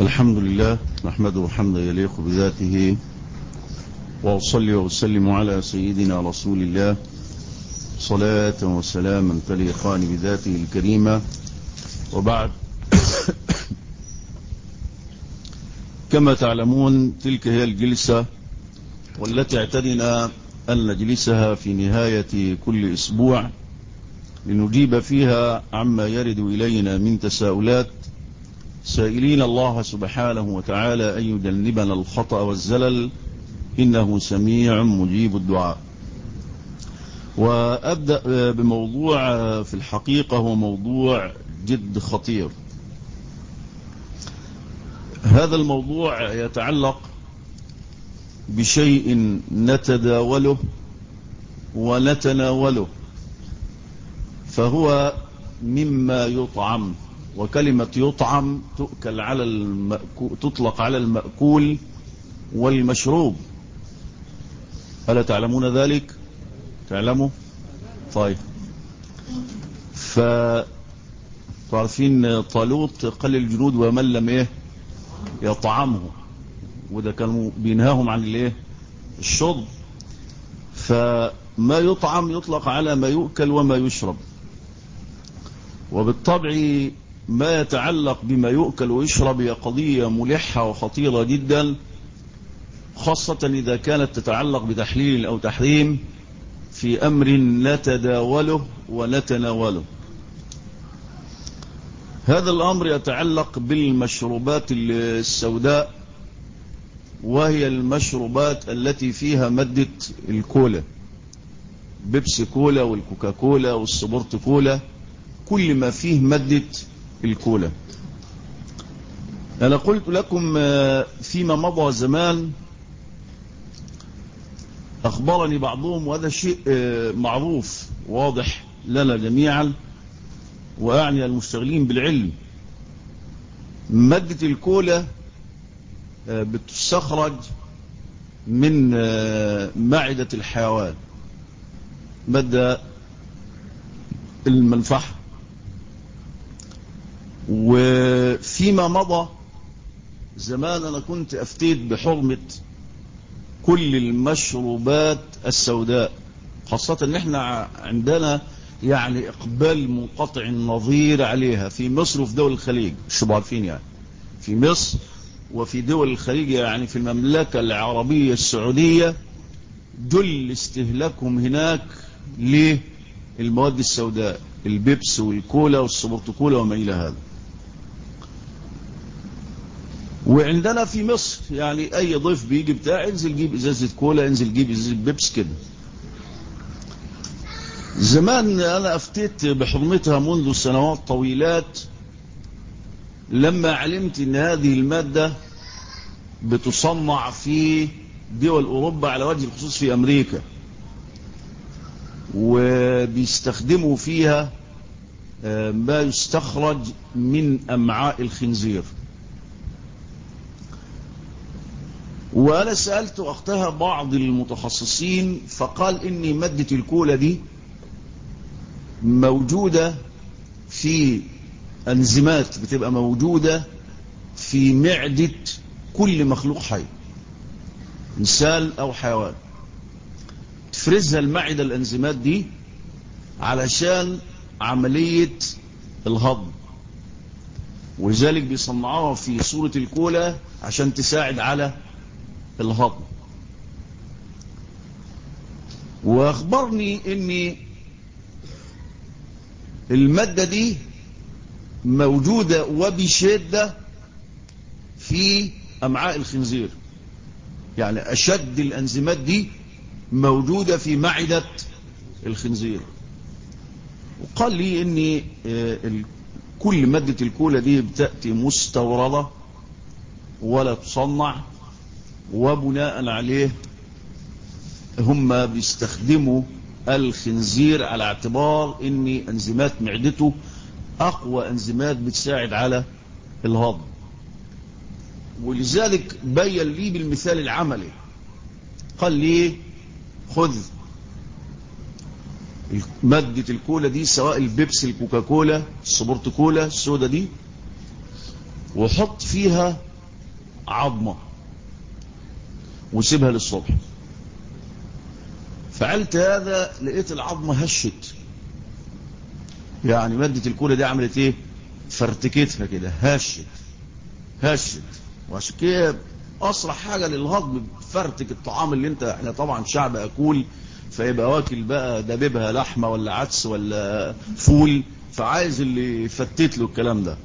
الحمد لله نحمده حمدا يليق بذاته وأصلي وأسلم على سيدنا رسول الله صلاة وسلاما تليقان بذاته الكريمة وبعد كما تعلمون تلك هي الجلسة والتي اعتدنا أن نجلسها في نهاية كل أسبوع لنجيب فيها عما يرد إلينا من تساؤلات سائلين الله سبحانه وتعالى أن يجنبنا الخطأ والزلل إنه سميع مجيب الدعاء وأبدأ بموضوع في الحقيقة هو موضوع جد خطير هذا الموضوع يتعلق بشيء نتداوله ونتناوله فهو مما يطعم وكلمة يطعم تؤكل على المأكول تطلق على المأكول والمشروب ألا تعلمون ذلك تعلموا طيب ف تعرفين طالوت قال الجنود ومن لم ايه يطعمه وده كانوا بينهاهم عن الايه الشرب فما يطعم يطلق على ما يؤكل وما يشرب وبالطبع ما يتعلق بما يؤكل ويشرب هي قضية ملحة وخطيرة جدا خاصة إذا كانت تتعلق بتحليل أو تحريم في أمر نتداوله ونتناوله هذا الأمر يتعلق بالمشروبات السوداء وهي المشروبات التي فيها مادة الكولا بيبسي كولا والكوكا كولا والسبورت كولا كل ما فيه مادة الكولا أنا قلت لكم فيما مضى زمان أخبرني بعضهم وهذا شيء معروف واضح لنا جميعا وأعني المشتغلين بالعلم مادة الكولا بتستخرج من معدة الحيوان مادة المنفحة وفيما مضى زمان أنا كنت أفتيت بحرمة كل المشروبات السوداء خاصة ان احنا عندنا يعني اقبال منقطع النظير عليها في مصر وفي دول الخليج مش عارفين يعني في مصر وفي دول الخليج يعني في المملكة العربية السعودية جل استهلاكهم هناك للمواد السوداء البيبس والكولا والسبورتكولا وما إلى هذا وعندنا في مصر يعني اي ضيف بيجي بتاع انزل جيب ازازة كولا انزل جيب ازازة بيبس كده زمان انا افتيت بحرمتها منذ سنوات طويلات لما علمت ان هذه المادة بتصنع في دول اوروبا على وجه الخصوص في امريكا وبيستخدموا فيها ما يستخرج من امعاء الخنزير وأنا سألت وقتها بعض المتخصصين فقال إن مادة الكولا دي موجودة في أنزيمات بتبقى موجودة في معدة كل مخلوق حي إنسان أو حيوان تفرزها المعدة الأنزيمات دي علشان عملية الهضم ولذلك بيصنعوها في صورة الكولا عشان تساعد على الهضم واخبرني ان المادة دي موجودة وبشدة في امعاء الخنزير يعني اشد الانزيمات دي موجودة في معدة الخنزير وقال لي ان كل مادة الكولا دي بتأتي مستوردة ولا تصنع وبناء عليه هم بيستخدموا الخنزير على اعتبار ان انزيمات معدته اقوى انزيمات بتساعد على الهضم ولذلك بين لي بالمثال العملي قال لي خذ مادة الكولا دي سواء البيبسي الكوكاكولا السبورت كولا السودا دي وحط فيها عظمة وسيبها للصبح فعلت هذا لقيت العظمة هشت يعني مادة الكولة دي عملت ايه فرتكتها كده هشت هشت وعشان كده اسرع حاجة للهضم فرتك الطعام اللي انت احنا طبعا شعب اكول فيبقى واكل بقى دبيبها لحمة ولا عدس ولا فول فعايز اللي يفتت له الكلام ده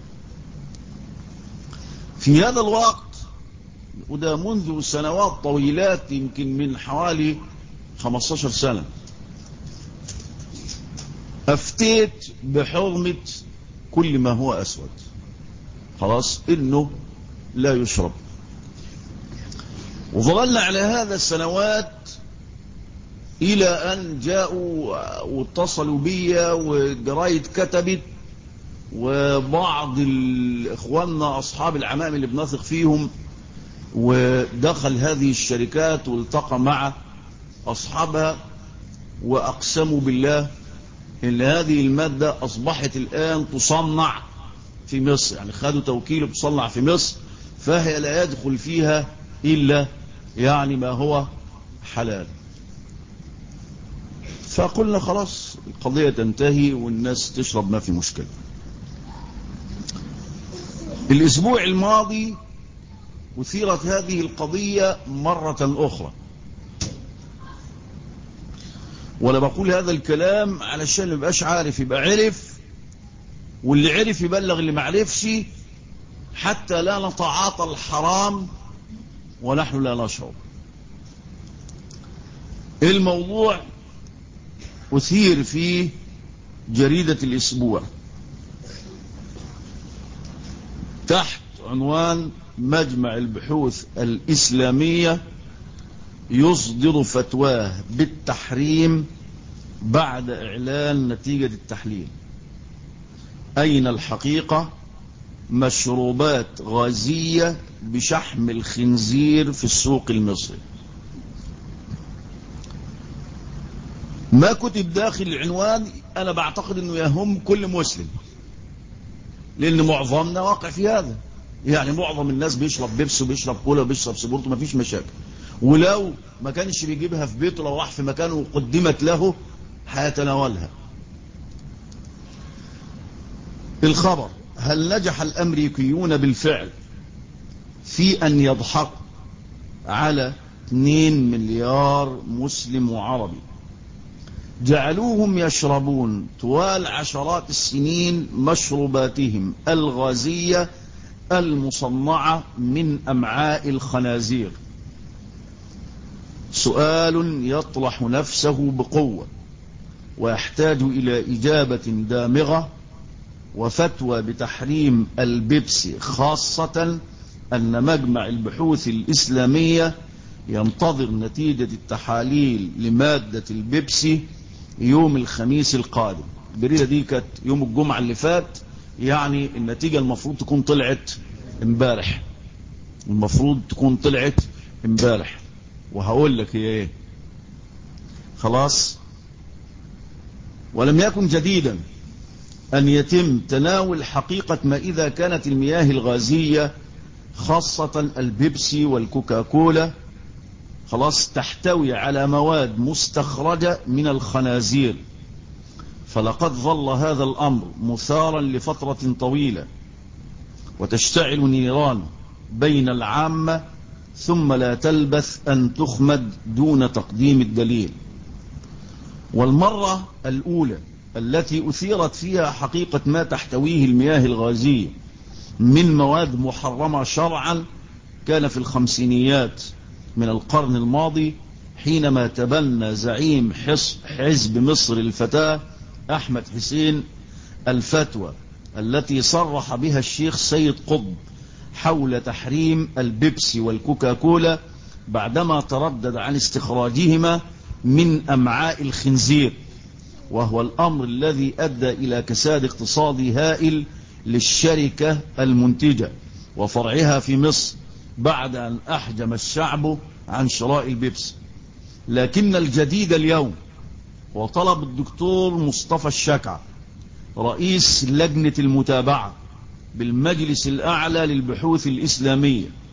في هذا الوقت وده منذ سنوات طويلات يمكن من حوالي 15 سنة افتيت بحرمة كل ما هو اسود خلاص انه لا يشرب وظللنا على هذا السنوات الى ان جاءوا واتصلوا بي والجرايد كتبت وبعض اخواننا اصحاب العمائم اللي بنثق فيهم ودخل هذه الشركات والتقى مع اصحابها واقسموا بالله ان هذه المادة اصبحت الان تصنع في مصر يعني خدوا توكيل تصنع في مصر فهي لا يدخل فيها الا يعني ما هو حلال فقلنا خلاص القضية تنتهي والناس تشرب ما في مشكلة الاسبوع الماضي أثيرت هذه القضية مرة أخرى ولا بقول هذا الكلام علشان ما يبقاش عارف يبقى عرف واللي عرف يبلغ اللي ما عرفش حتى لا نتعاطى الحرام ونحن لا نشرب الموضوع أثير في جريدة الأسبوع تحت عنوان مجمع البحوث الإسلامية يصدر فتواه بالتحريم بعد إعلان نتيجة التحليل أين الحقيقة مشروبات غازية بشحم الخنزير في السوق المصري ما كتب داخل العنوان أنا بعتقد أنه يهم كل مسلم لأن معظمنا واقع في هذا يعني معظم الناس بيشرب بيبس وبيشرب كولا وبيشرب سبورت مفيش مشاكل ولو ما كانش بيجيبها في بيته لو راح في مكانه وقدمت له هيتناولها الخبر هل نجح الأمريكيون بالفعل في أن يضحكوا على 2 مليار مسلم وعربي جعلوهم يشربون طوال عشرات السنين مشروباتهم الغازية المصنعة من أمعاء الخنازير سؤال يطرح نفسه بقوة ويحتاج إلى إجابة دامغة وفتوى بتحريم البيبسي خاصة أن مجمع البحوث الإسلامية ينتظر نتيجة التحاليل لمادة البيبسي يوم الخميس القادم البريدة دي كانت يوم الجمعة اللي فات يعني النتيجة المفروض تكون طلعت امبارح المفروض تكون طلعت امبارح وهقول لك هي ايه خلاص ولم يكن جديدا أن يتم تناول حقيقة ما إذا كانت المياه الغازية خاصة البيبسي والكوكاكولا خلاص تحتوي على مواد مستخرجة من الخنازير فلقد ظل هذا الأمر مثارا لفترة طويلة وتشتعل نيران بين العامة ثم لا تلبث أن تخمد دون تقديم الدليل والمرة الأولى التي أثيرت فيها حقيقة ما تحتويه المياه الغازية من مواد محرمة شرعا كان في الخمسينيات من القرن الماضي حينما تبنى زعيم حزب مصر الفتاة أحمد حسين الفتوى التي صرح بها الشيخ سيد قطب حول تحريم البيبسي والكوكاكولا بعدما تردد عن استخراجهما من أمعاء الخنزير وهو الأمر الذي أدى إلى كساد اقتصادي هائل للشركة المنتجة وفرعها في مصر بعد أن أحجم الشعب عن شراء البيبسي لكن الجديد اليوم وطلب الدكتور مصطفى الشكع رئيس لجنة المتابعة بالمجلس الأعلى للبحوث الإسلامية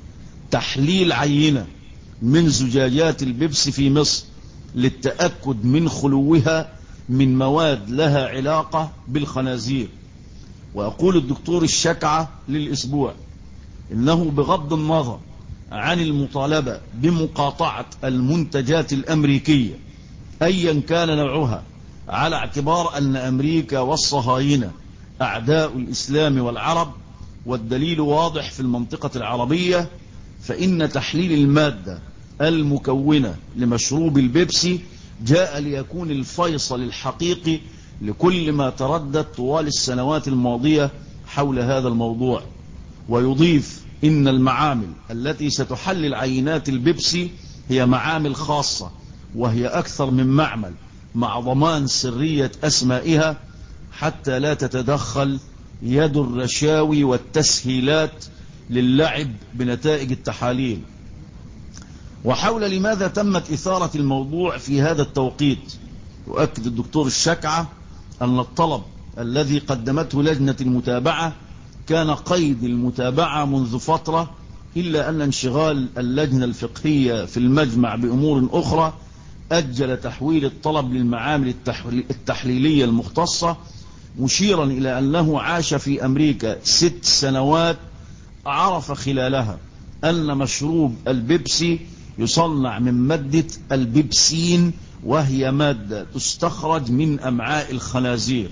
تحليل عينة من زجاجات البيبس في مصر للتأكد من خلوها من مواد لها علاقة بالخنازير ويقول الدكتور الشكعة للأسبوع إنه بغض النظر عن المطالبة بمقاطعة المنتجات الأمريكية أيا كان نوعها على اعتبار أن أمريكا والصهاينة أعداء الإسلام والعرب والدليل واضح في المنطقة العربية فإن تحليل المادة المكونة لمشروب البيبسي جاء ليكون الفيصل الحقيقي لكل ما تردد طوال السنوات الماضية حول هذا الموضوع ويضيف إن المعامل التي ستحلل عينات البيبسي هي معامل خاصة وهي أكثر من معمل مع ضمان سرية أسمائها حتى لا تتدخل يد الرشاوي والتسهيلات للعب بنتائج التحاليل وحول لماذا تمت إثارة الموضوع في هذا التوقيت يؤكد الدكتور الشكعة أن الطلب الذي قدمته لجنة المتابعة كان قيد المتابعة منذ فترة إلا أن انشغال اللجنة الفقهية في المجمع بأمور أخرى أجل تحويل الطلب للمعامل التحليلية المختصة مشيرا إلى أنه عاش في أمريكا ست سنوات عرف خلالها أن مشروب البيبسي يصنع من مادة البيبسين وهي مادة تستخرج من أمعاء الخنازير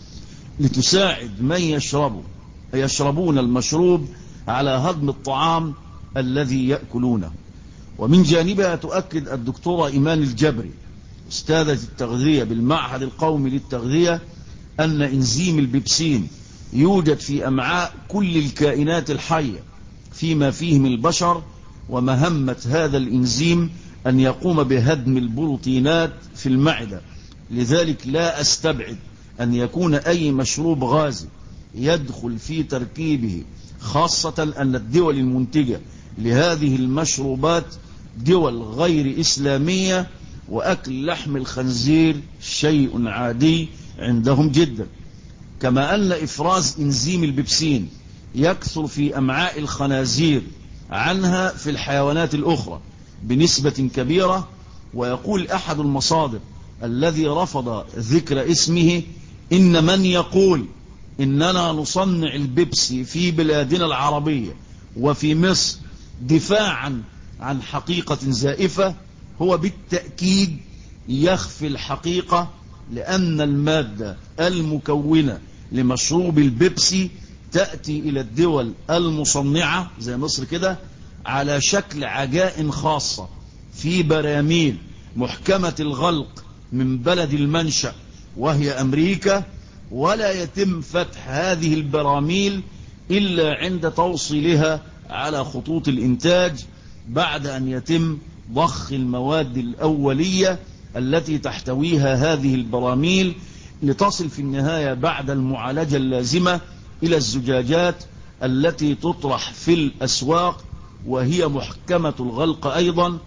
لتساعد من يشربه يشربون المشروب على هضم الطعام الذي يأكلونه ومن جانبها تؤكد الدكتورة إيمان الجبري استاذة التغذية بالمعهد القومي للتغذية أن إنزيم البيبسين يوجد في أمعاء كل الكائنات الحية فيما فيهم البشر ومهمة هذا الإنزيم أن يقوم بهدم البروتينات في المعدة لذلك لا أستبعد أن يكون أي مشروب غازي يدخل في تركيبه خاصة أن الدول المنتجة لهذه المشروبات دول غير إسلامية وأكل لحم الخنزير شيء عادي عندهم جدا كما أن إفراز إنزيم البيبسين يكثر في أمعاء الخنازير عنها في الحيوانات الأخرى بنسبة كبيرة ويقول أحد المصادر الذي رفض ذكر اسمه إن من يقول إننا نصنع البيبسي في بلادنا العربية وفي مصر دفاعا عن حقيقة زائفة هو بالتأكيد يخفي الحقيقة لأن المادة المكونة لمشروب البيبسي تأتي إلى الدول المصنعة زي مصر كده على شكل عجائن خاصة في براميل محكمة الغلق من بلد المنشأ وهي أمريكا ولا يتم فتح هذه البراميل إلا عند توصيلها على خطوط الإنتاج بعد أن يتم ضخ المواد الأولية التي تحتويها هذه البراميل لتصل في النهاية بعد المعالجة اللازمة إلى الزجاجات التي تطرح في الأسواق وهي محكمة الغلق أيضا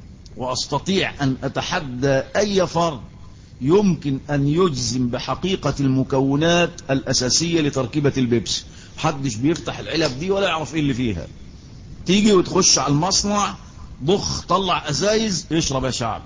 وأستطيع أن أتحدى أي فرد يمكن أن يجزم بحقيقة المكونات الأساسية لتركيبة البيبسي محدش بيفتح العلب دي ولا يعرف ايه اللي فيها تيجي وتخش على المصنع ضخ طلع أزايز يشرب يا شعب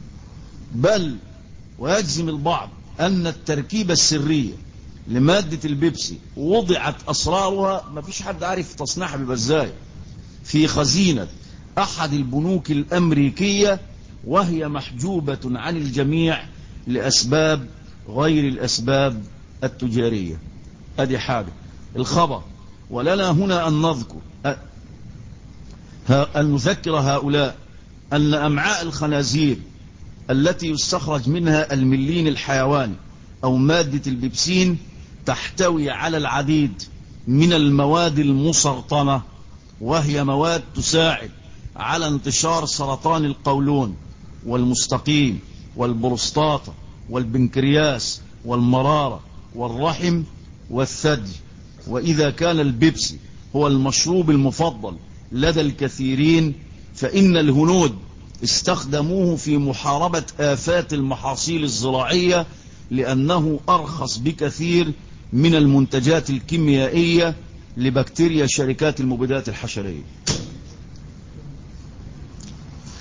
بل ويجزم البعض أن التركيبة السرية لمادة البيبسي وضعت أسرارها ما فيش حد عارف تصنيعها بيبقى ازاي في خزينة أحد البنوك الأمريكية وهي محجوبة عن الجميع لأسباب غير الأسباب التجارية أدي حاجة الخبر ولنا هنا أن نذكر أن نذكر هؤلاء أن أمعاء الخنازير التي يستخرج منها الملين الحيواني أو مادة البيبسين تحتوي على العديد من المواد المسرطنة وهي مواد تساعد على انتشار سرطان القولون والمستقيم والبروستاتا والبنكرياس والمرارة والرحم والثدي وإذا كان البيبسي هو المشروب المفضل لدى الكثيرين فإن الهنود استخدموه في محاربة آفات المحاصيل الزراعية لأنه أرخص بكثير من المنتجات الكيميائية لبكتيريا شركات المبيدات الحشرية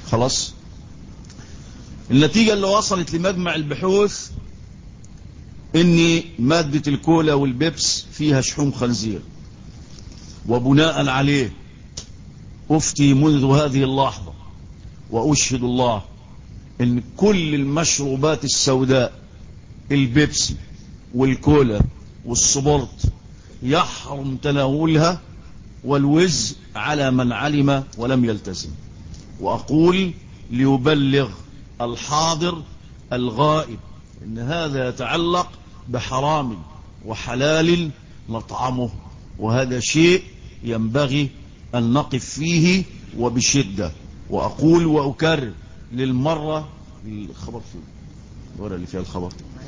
خلاص النتيجة اللي وصلت لمجمع البحوث ان مادة الكولا والبيبس فيها شحوم خنزير وبناء عليه افتي منذ هذه اللحظة واشهد الله ان كل المشروبات السوداء البيبسي والكولا والصبرت يحرم تناولها والوز على من علم ولم يلتزم وأقول ليبلغ الحاضر الغائب إن هذا يتعلق بحرام وحلال نطعمه وهذا شيء ينبغي أن نقف فيه وبشدة وأقول وأكرر للمرة الخبر فيه الورقة اللي فيها الخبر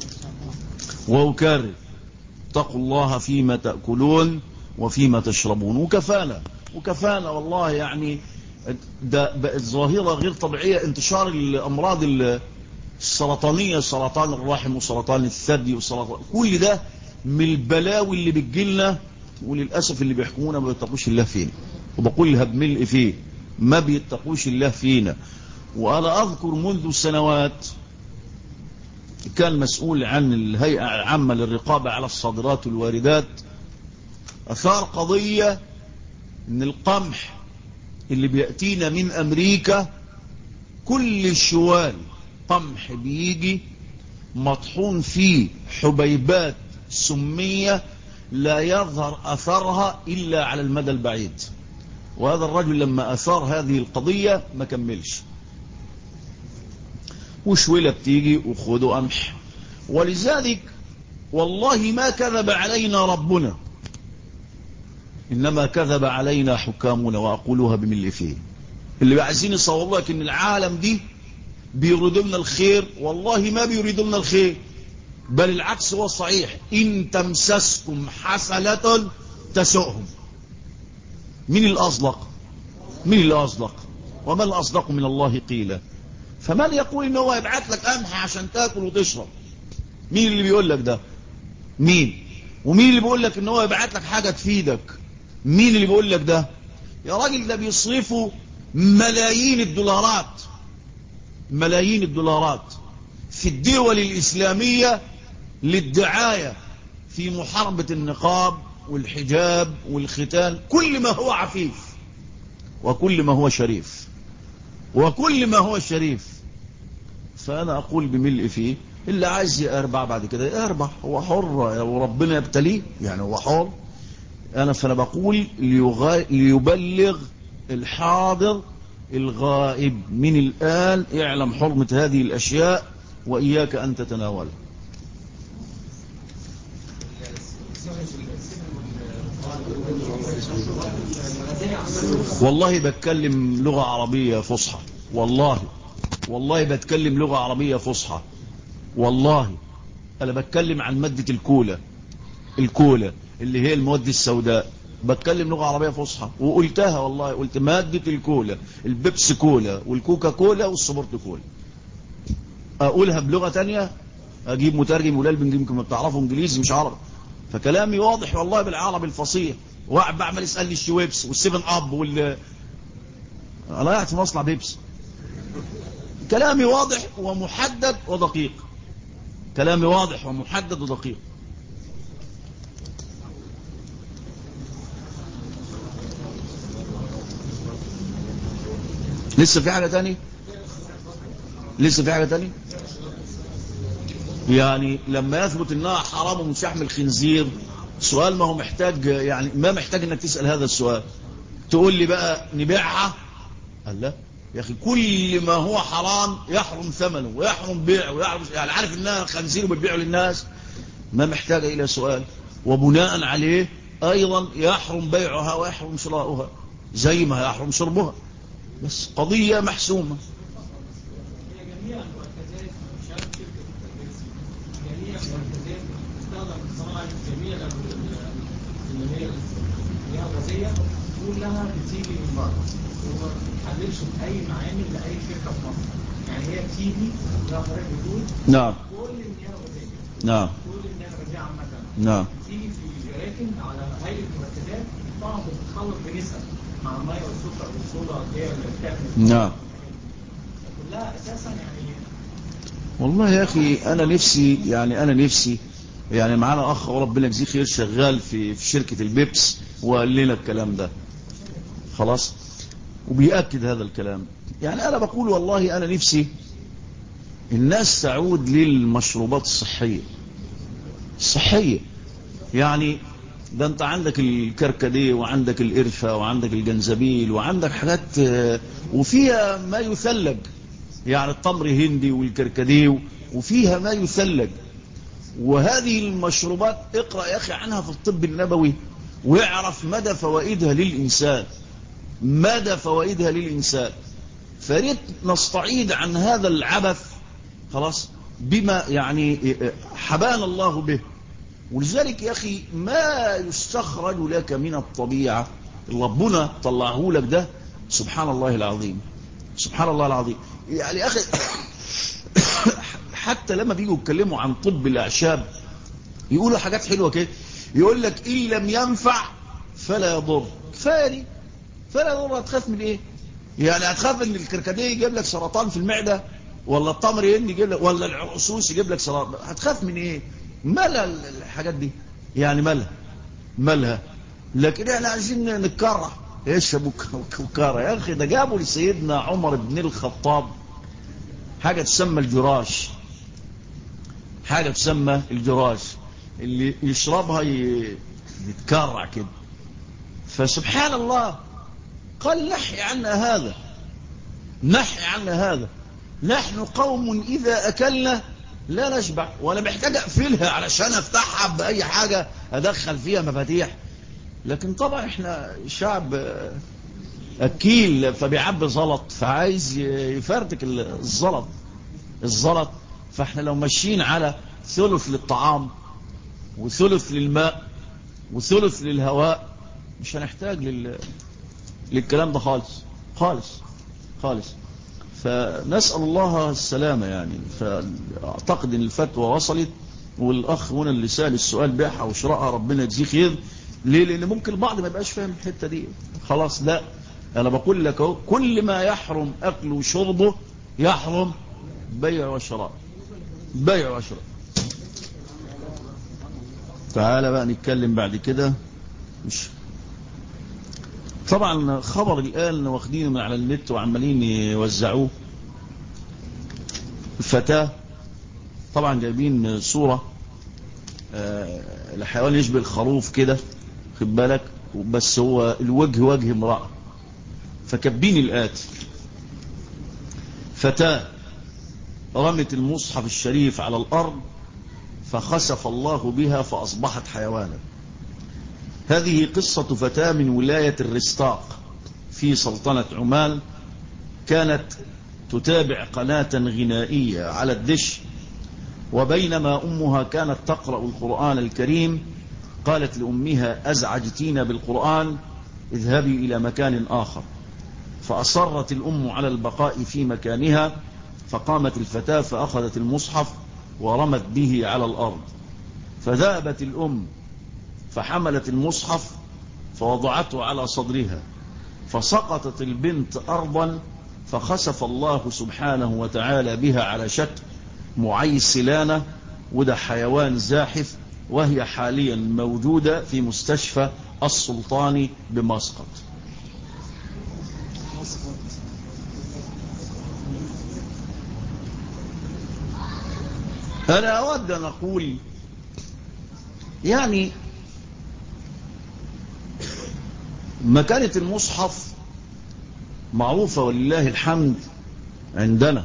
وأكرر اتقوا الله فيما تأكلون وفيما تشربون وكفانا وكفانا والله يعني ده بقت ظاهرة غير طبيعية انتشار الأمراض السرطانية سرطان الرحم وسرطان الثدي وسرطان كل ده من البلاوي اللي بتجيلنا وللأسف اللي بيحكمونا ما بيتقوش الله فينا وبقولها بملء فيه ما بيتقوش الله فينا وأنا أذكر منذ سنوات كان مسؤول عن الهيئة العامة للرقابة على الصادرات والواردات أثار قضية ان القمح اللي بيأتينا من أمريكا كل الشوال قمح بيجي مطحون فيه حبيبات سمية لا يظهر أثرها إلا على المدى البعيد وهذا الرجل لما أثار هذه القضية ما كملش وشويلة بتيجي وخدوا قمح ولذلك والله ما كذب علينا ربنا إنما كذب علينا حكامنا وأقولها بملء فيه اللي عايزين يصوروا لك إن العالم دي بيريدوا لنا الخير والله ما بيريدوا لنا الخير بل العكس هو الصحيح إن تمسسكم حسنة تسؤهم مين الأصدق مين الأصدق وما الأصدق من الله قيل فمن يقول إن هو يبعت لك قمح عشان تاكل وتشرب مين اللي بيقول لك ده مين ومين اللي بيقول لك إن هو يبعت لك حاجة تفيدك مين اللي بيقول لك ده يا راجل ده بيصرفوا ملايين الدولارات ملايين الدولارات في الدول الإسلامية للدعاية في محاربة النقاب والحجاب والختان كل ما هو عفيف وكل ما هو شريف وكل ما هو شريف فأنا أقول بملء فيه اللي عايز يأربع بعد كده يأربع هو حر وربنا يبتليه يعني هو حر أنا فأنا بقول ليبلغ الحاضر الغائب من الآن اعلم حرمة هذه الأشياء وإياك أن تتناولها والله بتكلم لغة عربية فصحى والله والله بتكلم لغة عربية فصحى والله أنا بتكلم عن مادة الكولا الكولا اللي هي المواد السوداء بتكلم لغة عربية فصحى وقلتها والله قلت مادة الكولا البيبس كولا والكوكا كولا والسبورت كولا أقولها بلغة تانية أجيب مترجم ولا البنجي يمكن ما بتعرفوا إنجليزي مش عربي فكلامي واضح والله بالعربي الفصيح واحد بعمل يسألني الشويبس والسيفن أب وال أنا قاعد في مصنع بيبس كلامي واضح ومحدد ودقيق كلامي واضح ومحدد ودقيق لسه في حاجة تاني لسه في حاجة تاني يعني لما يثبت انها حرام من شحم الخنزير سؤال ما هو محتاج يعني ما محتاج انك تسأل هذا السؤال تقول لي بقى نبيعها قال لا يا اخي كل ما هو حرام يحرم ثمنه ويحرم بيعه ويحرم يعني عارف انها خنزير وبتبيعه للناس ما محتاجة الى سؤال وبناء عليه ايضا يحرم بيعها ويحرم شراؤها زي ما يحرم شربها بس قضية محسومة كلها بتيجي من بره وما بتحللش باي معامل لاي شركه في مصر يعني هي بتيجي زي ما حضرتك بتقول نعم كل المياه الغازيه نعم كل المياه الغازيه عامه نعم بتيجي في جراكن على هيئه مركزات طبعا بتتخلط بنسب مع الميه والسكر والصودا اللي هي اللي بتعمل نعم لا اساسا يعني والله يا أخي أنا نفسي يعني أنا نفسي يعني معانا أخ وربنا يجزيه خير شغال في في شركة البيبس وقال لنا الكلام ده خلاص وبيأكد هذا الكلام يعني أنا بقول والله أنا نفسي الناس تعود للمشروبات الصحية الصحية يعني ده انت عندك الكركديه وعندك القرفة وعندك الجنزبيل وعندك حاجات آه، وفيها ما يثلج يعني التمر هندي والكركديه وفيها ما يثلج وهذه المشروبات اقرأ يا أخي عنها في الطب النبوي واعرف مدى فوائدها للإنسان مدى فوائدها للإنسان فريت نستعيد عن هذا العبث خلاص بما يعني حبان الله به ولذلك يا أخي ما يستخرج لك من الطبيعة اللي ربنا طلعه لك ده سبحان الله العظيم سبحان الله العظيم يعني يا أخي حتى لما بيجوا يتكلموا عن طب الأعشاب يقولوا حاجات حلوة كده يقول لك إن لم ينفع فلا يضر كفاية دي فلا يضر هتخاف من إيه يعني هتخاف ان الكركديه يجيب لك سرطان في المعدة ولا التمر يجيب لك ولا العرقسوس يجيب لك سرطان هتخاف من ايه مالها الحاجات دي يعني مالها مالها لكن احنا عايزين نتكرع ايش ابو كرة يا اخي ده جابوا لسيدنا عمر بن الخطاب حاجة تسمى الجراش حاجة تسمى الجراش اللي يشربها ي- يتكرع كده فسبحان الله قال نحي عنا هذا نحي عنا هذا نحن قوم إذا أكلنا لا نشبع وأنا محتاج أقفلها علشان أفتحها بأي حاجة أدخل فيها مفاتيح لكن طبعا احنا شعب آه، أكيل فبيعبي زلط فعايز ي- يفرتك الزلط الزلط فاحنا لو ماشيين على ثلث للطعام وثلث للماء وثلث للهواء مش هنحتاج لل... للكلام ده خالص خالص خالص فنسأل الله السلامة يعني فأعتقد أن الفتوى وصلت والأخ هنا اللي سأل السؤال بيعها وشرائها ربنا يجزيه خير ليه لأن ممكن البعض ما يبقاش فاهم الحتة دي خلاص لا أنا بقول لك اهو كل ما يحرم أكله وشربه يحرم بيع وشراء بيع وشراء تعالى بقى نتكلم بعد كده مش طبعا خبر الآن واخدينه من على النت وعمالين يوزعوه الفتاة طبعا جايبين صورة آه، الحيوان يشبه الخروف كده خد بالك بس هو الوجه وجه امرأة فكبين الآتي فتاة رمت المصحف الشريف على الأرض فخسف الله بها فأصبحت حيوانا هذه قصة فتاة من ولاية الرستاق في سلطنة عمان كانت تتابع قناة غنائية على الدش وبينما أمها كانت تقرأ القرآن الكريم قالت لأمها أزعجتين بالقرآن اذهبي إلى مكان آخر فأصرت الأم على البقاء في مكانها فقامت الفتاة فأخذت المصحف ورمت به على الأرض فذهبت الأم فحملت المصحف فوضعته على صدرها فسقطت البنت أرضا فخسف الله سبحانه وتعالى بها على شكل معيسلانة وده حيوان زاحف وهي حاليا موجودة في مستشفى السلطاني بمسقط أنا أود أن أقول يعني مكانة المصحف معروفة ولله الحمد عندنا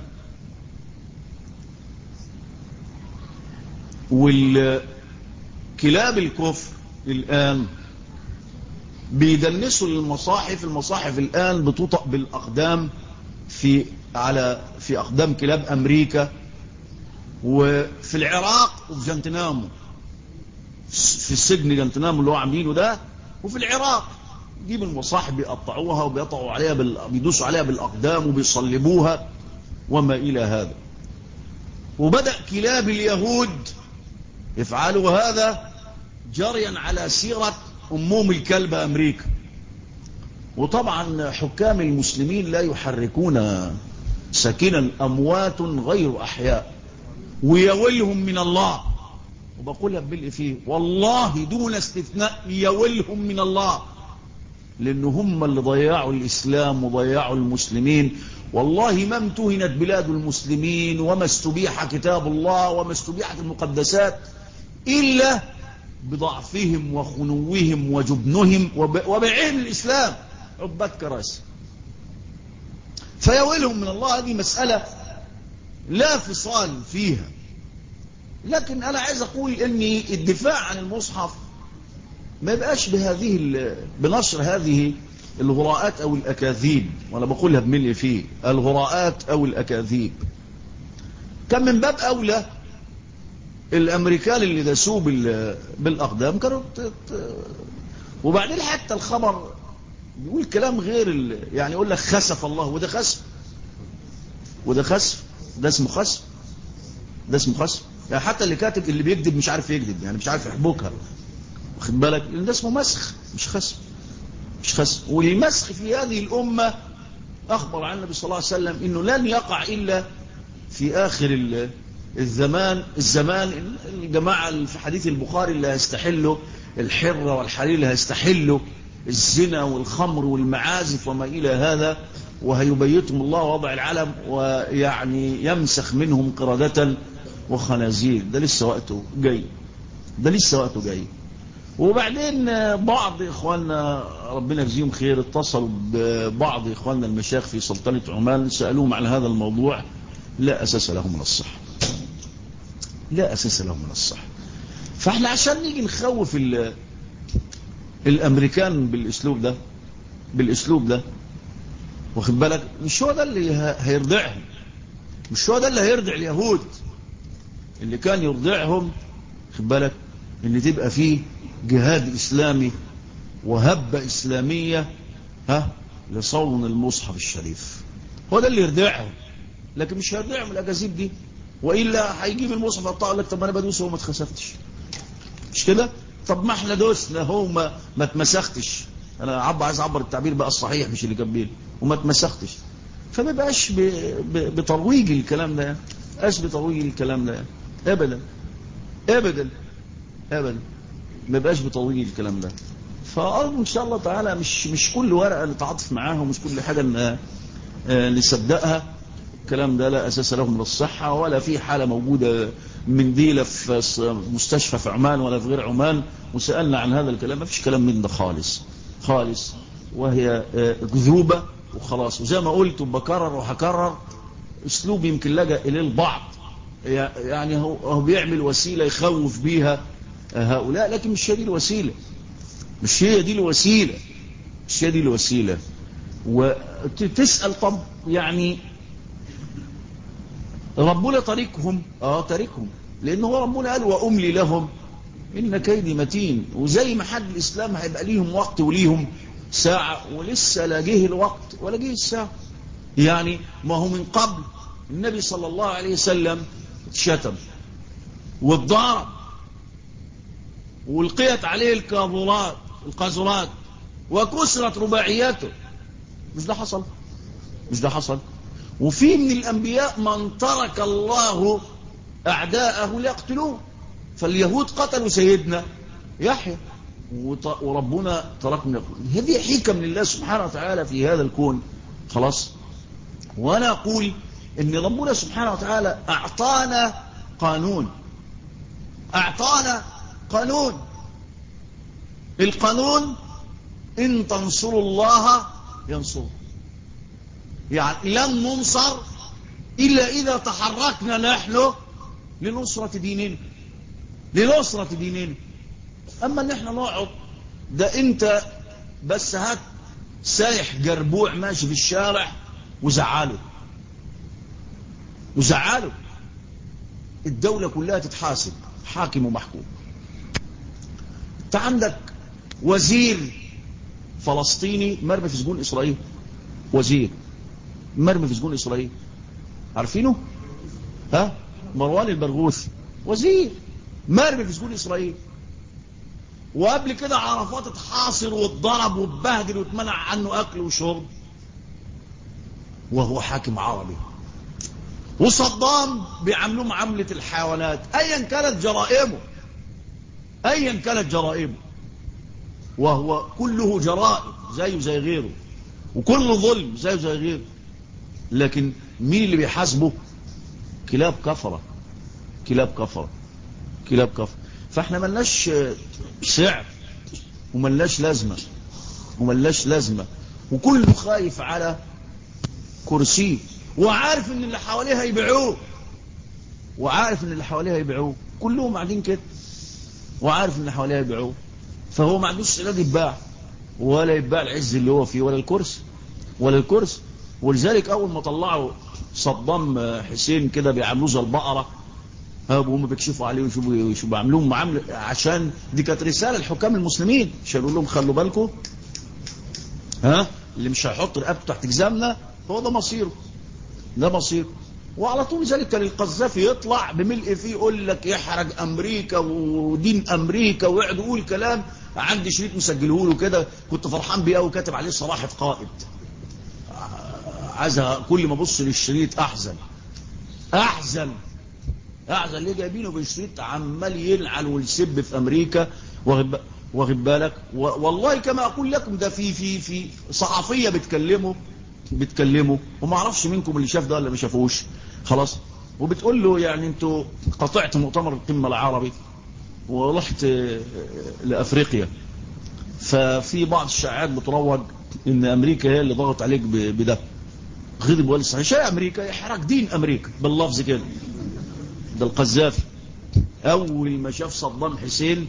والكلاب الكفر الآن بيدنسوا المصاحف المصاحف الآن بتطأ بالأقدام في على في أقدام كلاب أمريكا وفي العراق وفي جنتنامو في السجن جنتنامو اللي هو عاملينه ده وفي العراق يجيب المصاحف بيقطعوها وبيقطعوا عليها بال... بيدوسوا عليها بالأقدام وبيصلبوها وما إلى هذا وبدأ كلاب اليهود يفعلوا هذا جريا على سيرة أمهم الكلبة أمريكا وطبعا حكام المسلمين لا يحركون ساكنا أموات غير أحياء ويولهم من الله وبقولها بملء فيه والله دون استثناء يولهم من الله لأن هم اللي ضيعوا الإسلام وضيعوا المسلمين والله ما امتهنت بلاد المسلمين وما استبيح كتاب الله وما استبيحت المقدسات إلا بضعفهم وخنوهم وجبنهم وب... وبعين الإسلام عباد كراسي فيولهم من الله هذه مسألة لا فصال فيها لكن أنا عايز أقول أن الدفاع عن المصحف ما يبقاش بهذه بنشر هذه الغراءات أو الأكاذيب وأنا بقولها بملء فيه الغراءات أو الأكاذيب كان من باب أولى الأمريكان اللي دسوه بالأقدام كانوا وبعدين حتى الخبر بيقول كلام غير يعني يقول لك خسف الله وده خسف وده خسف ده اسمه خسف ده اسمه خسف يعني حتى اللي كاتب اللي بيكذب مش عارف يكذب يعني مش عارف يحبكها واخد بالك لان ده اسمه مسخ مش خسف مش خسف والمسخ في هذه الأمة أخبر عن النبي صلى الله عليه وسلم إنه لن يقع إلا في آخر الزمان الزمان الجماعة في حديث البخاري اللي هيستحلوا الحرة والحرير اللي هيستحلوا الزنا والخمر والمعازف وما إلى هذا وهيبيتهم الله وضع العلم ويعني يمسخ منهم قردة وخنازير ده لسه وقته جاي ده لسه وقته جاي وبعدين بعض إخواننا ربنا يجزيهم خير اتصلوا ببعض إخواننا المشايخ في سلطنة عمان سألوهم عن هذا الموضوع لا أساس له من الصحة لا أساس له من الصحة فاحنا عشان نيجي نخوف الأمريكان بالأسلوب ده بالأسلوب ده واخد بالك مش هو ده اللي هيرضعهم مش هو ده اللي هيرضع اليهود اللي كان يرضعهم خد بالك ان تبقى فيه جهاد إسلامي وهبة إسلامية ها لصون المصحف الشريف هو ده اللي يردعهم لكن مش هيردعهم الأكاذيب دي وإلا هيجيب المصحف يقطع لك طب أنا بدوس وما اتخسفتش مش كده طب ما احنا دوسنا هو ما, ما اتمسختش أنا عب عايز أعبر التعبير بقى الصحيح مش اللي جنبيه وما اتمسختش فما بقاش بترويج الكلام ده ايش بترويج الكلام ده ابدا ابدا ابدا ما بقاش بترويج الكلام ده فأرجو إن شاء الله تعالى مش مش كل ورقة نتعاطف معاها ومش كل حاجة نصدقها الكلام ده لا أساس له من الصحة ولا في حالة موجودة من دي لا في مستشفى في عمان ولا في غير عمان وسألنا عن هذا الكلام ما فيش كلام من ده خالص خالص وهي كذوبة وخلاص وزي ما قلت وبكرر وهكرر اسلوب يمكن لجأ إليه البعض يعني هو بيعمل وسيلة يخوف بيها هؤلاء لكن مش هي دي الوسيلة مش هي دي الوسيلة مش هي دي الوسيلة وتسأل طب يعني ربنا طريقهم اه طريقهم لان هو ربنا قال واملي لهم ان كيدي متين وزي ما حد الاسلام هيبقى ليهم وقت وليهم ساعة ولسه لا جه الوقت ولا جه الساعة يعني ما هو من قبل النبي صلى الله عليه وسلم شتم والضرب والقيت عليه الكاظرات القاذورات وكسرت رباعياته مش ده حصل مش ده حصل وفي من الأنبياء من ترك الله أعداءه ليقتلوه فاليهود قتلوا سيدنا يحيى وربنا تركنا يقول هذه حكم لله سبحانه وتعالى في هذا الكون خلاص وأنا أقول إن ربنا سبحانه وتعالى أعطانا قانون أعطانا قانون القانون إن تنصروا الله ينصر يعني لن ننصر إلا إذا تحركنا نحن لنصرة ديننا لنصرة ديننا أما إن احنا نقعد ده أنت بس هات سايح جربوع ماشي في الشارع وزعله وزعله الدولة كلها تتحاسب حاكم ومحكوم انت عندك وزير فلسطيني مرمي في سجون إسرائيل وزير مرمي في سجون إسرائيل عارفينه ها مروان البرغوثي وزير مرمي في سجون إسرائيل وقبل كده عرفات اتحاصر واتضرب واتبهدل واتمنع عنه أكل وشرب وهو حاكم عربي وصدام بيعاملوه معاملة الحيوانات ايا كانت جرائمه ايا كانت جرائمه وهو كله جرائم زيه زي غيره وكله ظلم زيه زي غيره لكن مين اللي بيحاسبه كلاب كفرة كلاب كفرة كلاب كفرة فاحنا ملناش سعر وملناش لازمة وملناش لازمة وكله خايف على كرسيه وعارف ان اللي حواليه هيبيعوه وعارف ان اللي حواليه هيبيعوه كلهم قاعدين كده وعارف ان اللي حواليه هيبيعوه فهو ما عندوش استعداد يتباع ولا يتباع العز اللي هو فيه ولا الكرسي ولا الكرسي ولذلك اول ما طلعوا صدام حسين كده بيعاملوه زي البقره هم بيكشفوا عليه ويشوفوا ويشوفوا بيعملوهم معامله عشان دي كانت رساله لحكام المسلمين عشان يقول لهم خلوا بالكم ها اللي مش هيحط رقبته تحت جزامنا هو ده مصيره ده مصيره وعلى طول ذلك كان القذافي يطلع بملء فيه يقول لك يحرج امريكا ودين امريكا ويقعد يقول كلام عندي شريط مسجله له كده كنت فرحان بيه قوي كاتب عليه صلاح قائد عايز كل ما ابص للشريط احزن احزن احزن ليه جايبينه بالشريط عمال يلعن ويسب في امريكا واخد بالك والله كما اقول لكم ده في في في صحفيه بتكلمه بتكلمه وما اعرفش منكم اللي شاف ده ولا ما شافوش خلاص وبتقول له يعني انتوا قطعت مؤتمر القمه العربي ورحت لافريقيا ففي بعض الشائعات بتروج ان امريكا هي اللي ضغط عليك بده غضب وقال صحيح شيء امريكا يحرق دين امريكا باللفظ كده ده القذافي اول ما شاف صدام حسين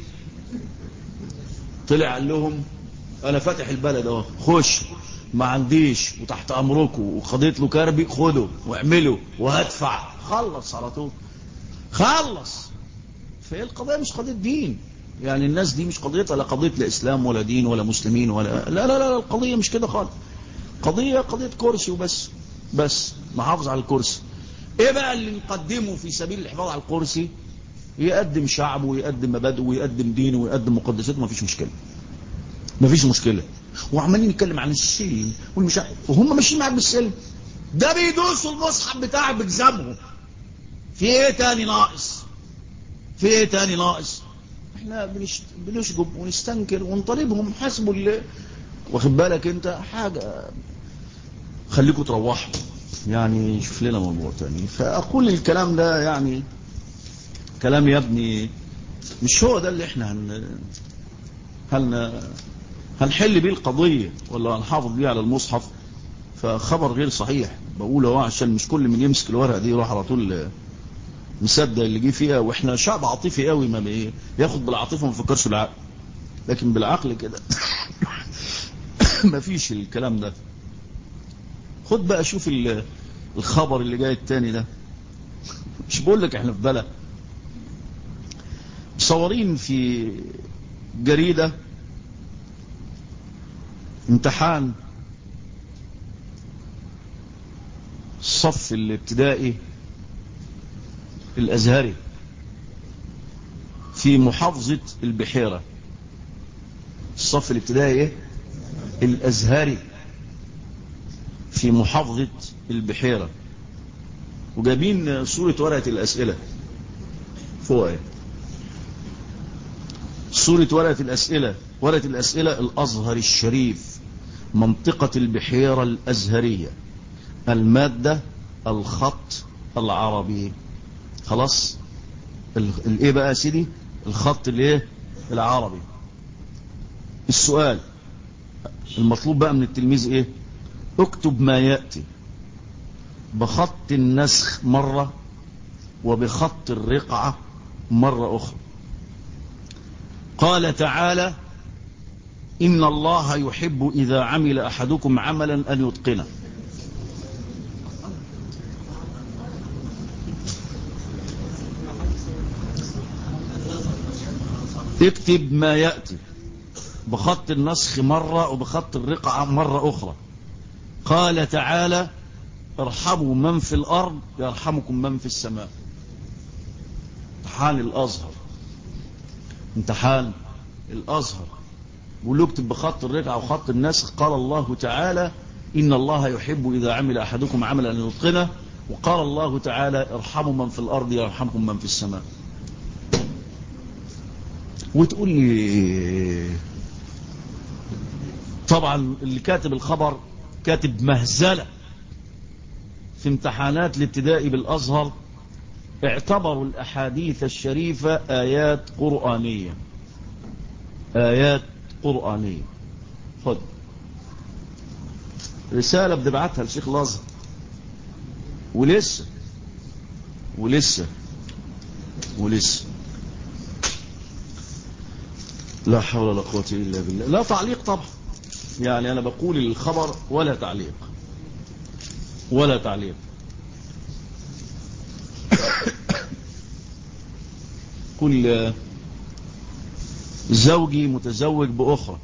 طلع قال لهم انا فاتح البلد اهو خش ما عنديش وتحت امركم وخديت له كربي خده واعمله وهدفع خلص على طول خلص فهي القضيه مش قضيه دين يعني الناس دي مش قضيتها لا قضيه لا اسلام ولا دين ولا مسلمين ولا لا لا لا, لا القضيه مش كده خالص قضيه قضيه كرسي وبس بس محافظ على الكرسي ايه بقى اللي نقدمه في سبيل الحفاظ على الكرسي يقدم شعبه ويقدم مبادئه ويقدم دينه ويقدم مقدساته ما فيش مشكله ما فيش مشكله وعمالين نتكلم عن السلم والمش وهم ماشيين معاك بالسلم ده بيدوسوا المصحف بتاعك بجزمهم في ايه تاني ناقص في ايه تاني ناقص احنا بنش... بنشجب ونستنكر ونطالبهم حسبوا اللي واخد بالك انت حاجه خليكم تروحوا يعني شوف لنا موضوع تاني فاقول الكلام ده يعني كلام يا ابني مش هو ده اللي احنا هن هن هنحل بيه القضية ولا هنحافظ بيه على المصحف فخبر غير صحيح بقوله اهو عشان مش كل من يمسك الورقة دي يروح على طول مصدق اللي جه فيها واحنا شعب عاطفي قوي ما بي ياخد بالعاطفه وما يفكرش بالعقل لكن بالعقل كده ما فيش الكلام ده خد بقى شوف الخبر اللي جاي التاني ده مش بقول لك احنا في بلد مصورين في جريدة امتحان الصف الابتدائي الازهري في محافظة البحيرة الصف الابتدائي الازهري في محافظة البحيرة وجايبين صورة ورقة الاسئلة فوق ايه صورة ورقة الأسئلة ورقة الأسئلة الأزهر الشريف منطقة البحيرة الأزهرية المادة الخط العربي خلاص الايه بقى يا سيدي الخط الايه العربي السؤال المطلوب بقى من التلميذ ايه اكتب ما يأتي بخط النسخ مرة وبخط الرقعة مرة أخرى قال تعالى إن الله يحب إذا عمل أحدكم عملا أن يتقنه اكتب ما يأتي بخط النسخ مرة وبخط الرقعة مرة أخرى قال تعالى ارحموا من في الأرض يرحمكم من في السماء امتحان الأزهر امتحان الأزهر بيقول اكتب بخط الرقعة وخط النسخ قال الله تعالى إن الله يحب إذا عمل أحدكم عملا أن يتقنه وقال الله تعالى ارحموا من في الأرض يرحمكم من في السماء وتقول لي طبعا اللي كاتب الخبر كاتب مهزلة في امتحانات الابتدائي بالأزهر اعتبروا الأحاديث الشريفة آيات قرآنية آيات قرآنية خد رسالة بنبعتها لشيخ الأزهر ولسه ولسه ولسه لا حول ولا قوة إلا بالله لا تعليق طبعا يعني أنا بقول الخبر ولا تعليق ولا تعليق كل زوجي متزوج بأخرى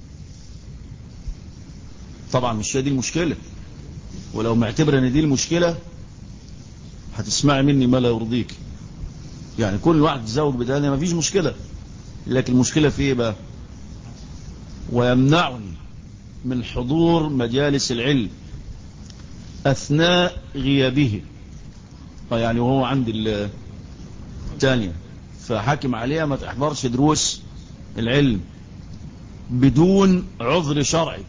طبعا مش هي دي المشكلة ولو معتبر ان دي المشكلة هتسمعي مني ما لا يرضيك يعني كل واحد تزوج بدانية ما فيش مشكلة لكن المشكلة في ايه بقى ويمنعني من حضور مجالس العلم أثناء غيابه يعني وهو عند الثانية فحاكم عليها ما تحضرش دروس العلم بدون عذر شرعي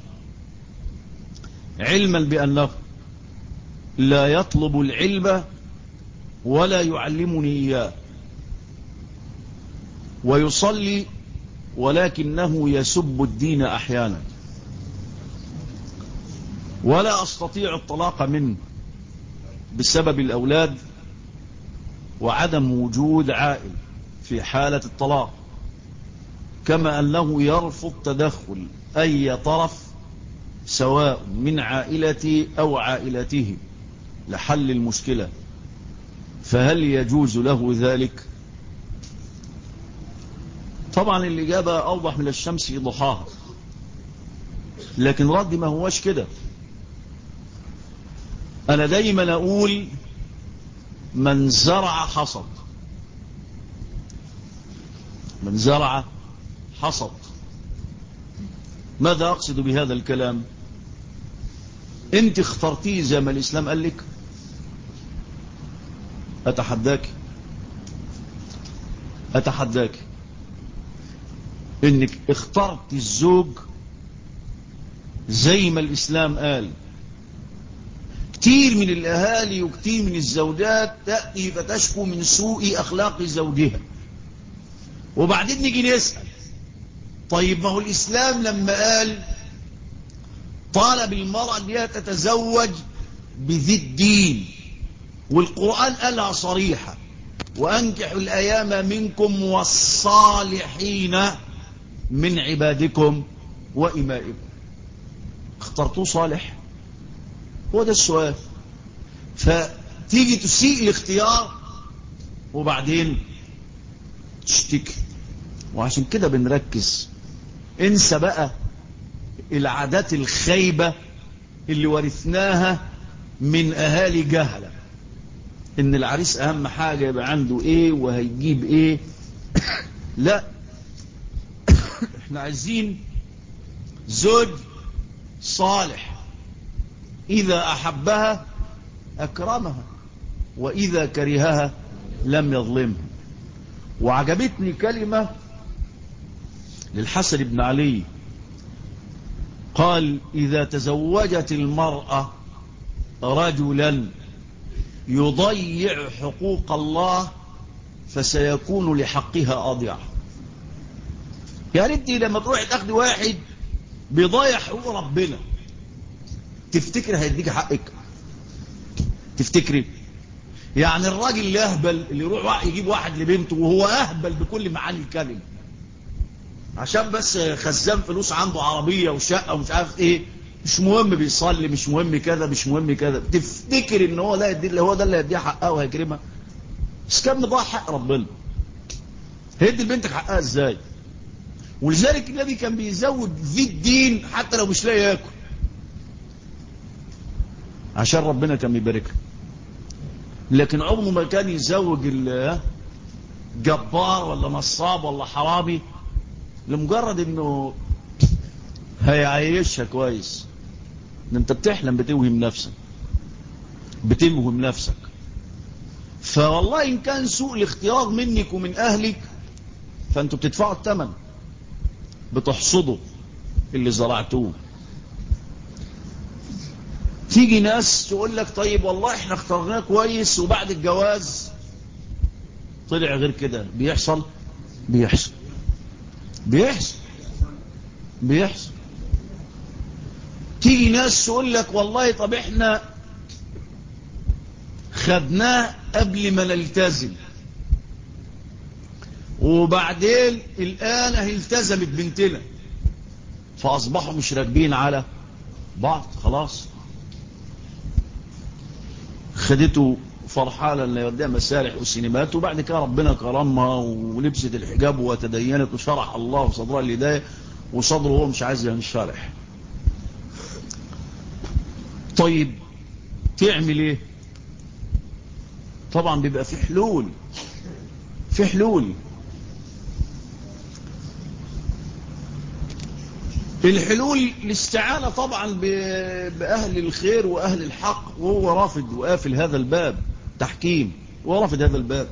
علما بأنه لا يطلب العلم ولا يعلمني إياه ويصلي ولكنه يسب الدين أحيانا ولا أستطيع الطلاق منه بسبب الأولاد وعدم وجود عائل في حالة الطلاق كما أنه يرفض تدخل أي طرف سواء من عائلتي أو عائلته لحل المشكلة فهل يجوز له ذلك طبعا الإجابة أوضح من الشمس في ضحاها لكن رد ما هوش كده أنا دايما أقول من زرع حصد من زرع حصد ماذا أقصد بهذا الكلام انت اخترتيه زي ما الإسلام قال لك أتحداك أتحداك انك اخترت الزوج زي ما الإسلام قال كتير من الأهالي وكتير من الزوجات تأتي فتشكو من سوء أخلاق زوجها وبعدين نيجي نسأل طيب ما هو الإسلام لما قال طالب المرأة أن هي تتزوج بذي الدين والقرآن قالها صريحة وأنكحوا الأيام منكم والصالحين من عبادكم وإمائكم اخترتوه صالح هو ده السؤال فتيجي تسيء الاختيار وبعدين تشتكي وعشان كده بنركز انسى بقى العادات الخيبة اللي ورثناها من اهالي جهلة ان العريس اهم حاجة يبقى عنده ايه وهيجيب ايه لا احنا عايزين زوج صالح اذا احبها اكرمها واذا كرهها لم يظلمها وعجبتني كلمة للحسن بن علي قال إذا تزوجت المرأة رجلا يضيع حقوق الله فسيكون لحقها أضيع يا ريتي لما تروح تاخدي واحد بيضيع حقوق ربنا تفتكر هيديك حقك تفتكري يعني الراجل الاهبل اللي يروح يجيب واحد لبنته وهو اهبل بكل معاني الكلمه عشان بس خزان فلوس عنده عربيه وشقه ومش عارف ايه مش مهم بيصلي مش مهم كذا مش مهم كذا تفتكر ان هو لا يدي اللي هو ده اللي هيديها حقها وهيكرمها بس كان مضاع حق ربنا هيدي لبنتك حقها ازاي ولذلك النبي كان بيزود ذي الدين حتى لو مش لاقي ياكل عشان ربنا كان بيبارك لكن عمره ما كان يزوج جبار ولا نصاب ولا حرامي لمجرد انه هيعيشها كويس ان انت بتحلم بتوهم نفسك بتمهم نفسك فوالله إن كان سوء الاختيار منك ومن أهلك فأنتوا بتدفعوا الثمن بتحصدوا اللي زرعتوه تيجي ناس تقول لك طيب والله احنا اخترناه كويس وبعد الجواز طلع غير كده بيحصل بيحصل بيحصل بيحصل تيجي ناس تقول لك والله طب احنا خدناه قبل ما نلتزم وبعدين الآن هي التزمت بنتنا فأصبحوا مش راكبين على بعض خلاص خدته فرحانة اللي يوديها مسارح وسينمات وبعد كده ربنا كرمها ولبست الحجاب وتدينت وشرح الله صدرها الهداية وصدره هو مش عايز ينشرح طيب تعمل ايه طبعا بيبقى في حلول في حلول الحلول الاستعانة طبعا بأهل الخير وأهل الحق وهو رافض وقافل هذا الباب تحكيم وهو رافض هذا الباب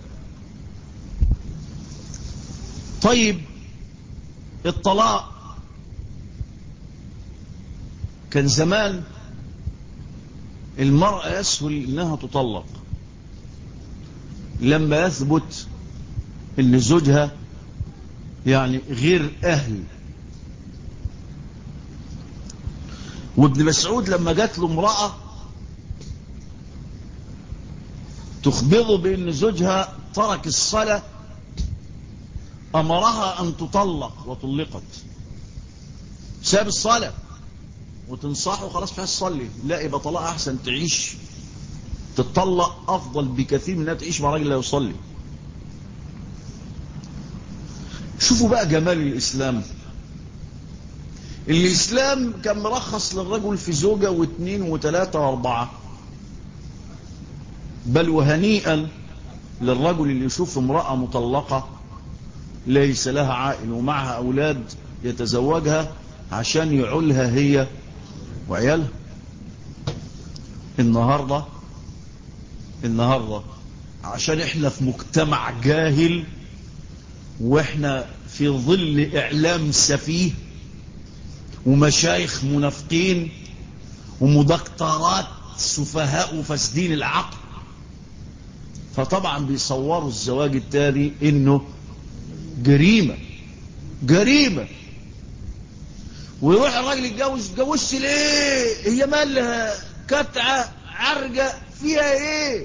طيب الطلاق كان زمان المرأة يسهل انها تطلق لما يثبت ان زوجها يعني غير اهل وابن مسعود لما جات له امرأة تخبره بان زوجها ترك الصلاة امرها ان تطلق وطلقت ساب الصلاة وتنصحه خلاص فيها تصلي لا يبقى طلاق احسن تعيش تتطلق افضل بكثير من انها تعيش مع راجل لا يصلي شوفوا بقى جمال الاسلام الاسلام كان مرخص للرجل في زوجة واثنين وثلاثة واربعة بل وهنيئا للرجل اللي يشوف امرأة مطلقة ليس لها عائل ومعها اولاد يتزوجها عشان يعولها هي وعيالها النهاردة النهاردة عشان احنا في مجتمع جاهل واحنا في ظل اعلام سفيه ومشايخ منافقين ومدكترات سفهاء وفاسدين العقل فطبعا بيصوروا الزواج التالي انه جريمة جريمة ويروح الراجل يتجوز اتجوزش ليه هي مالها كتعة عرجة فيها ايه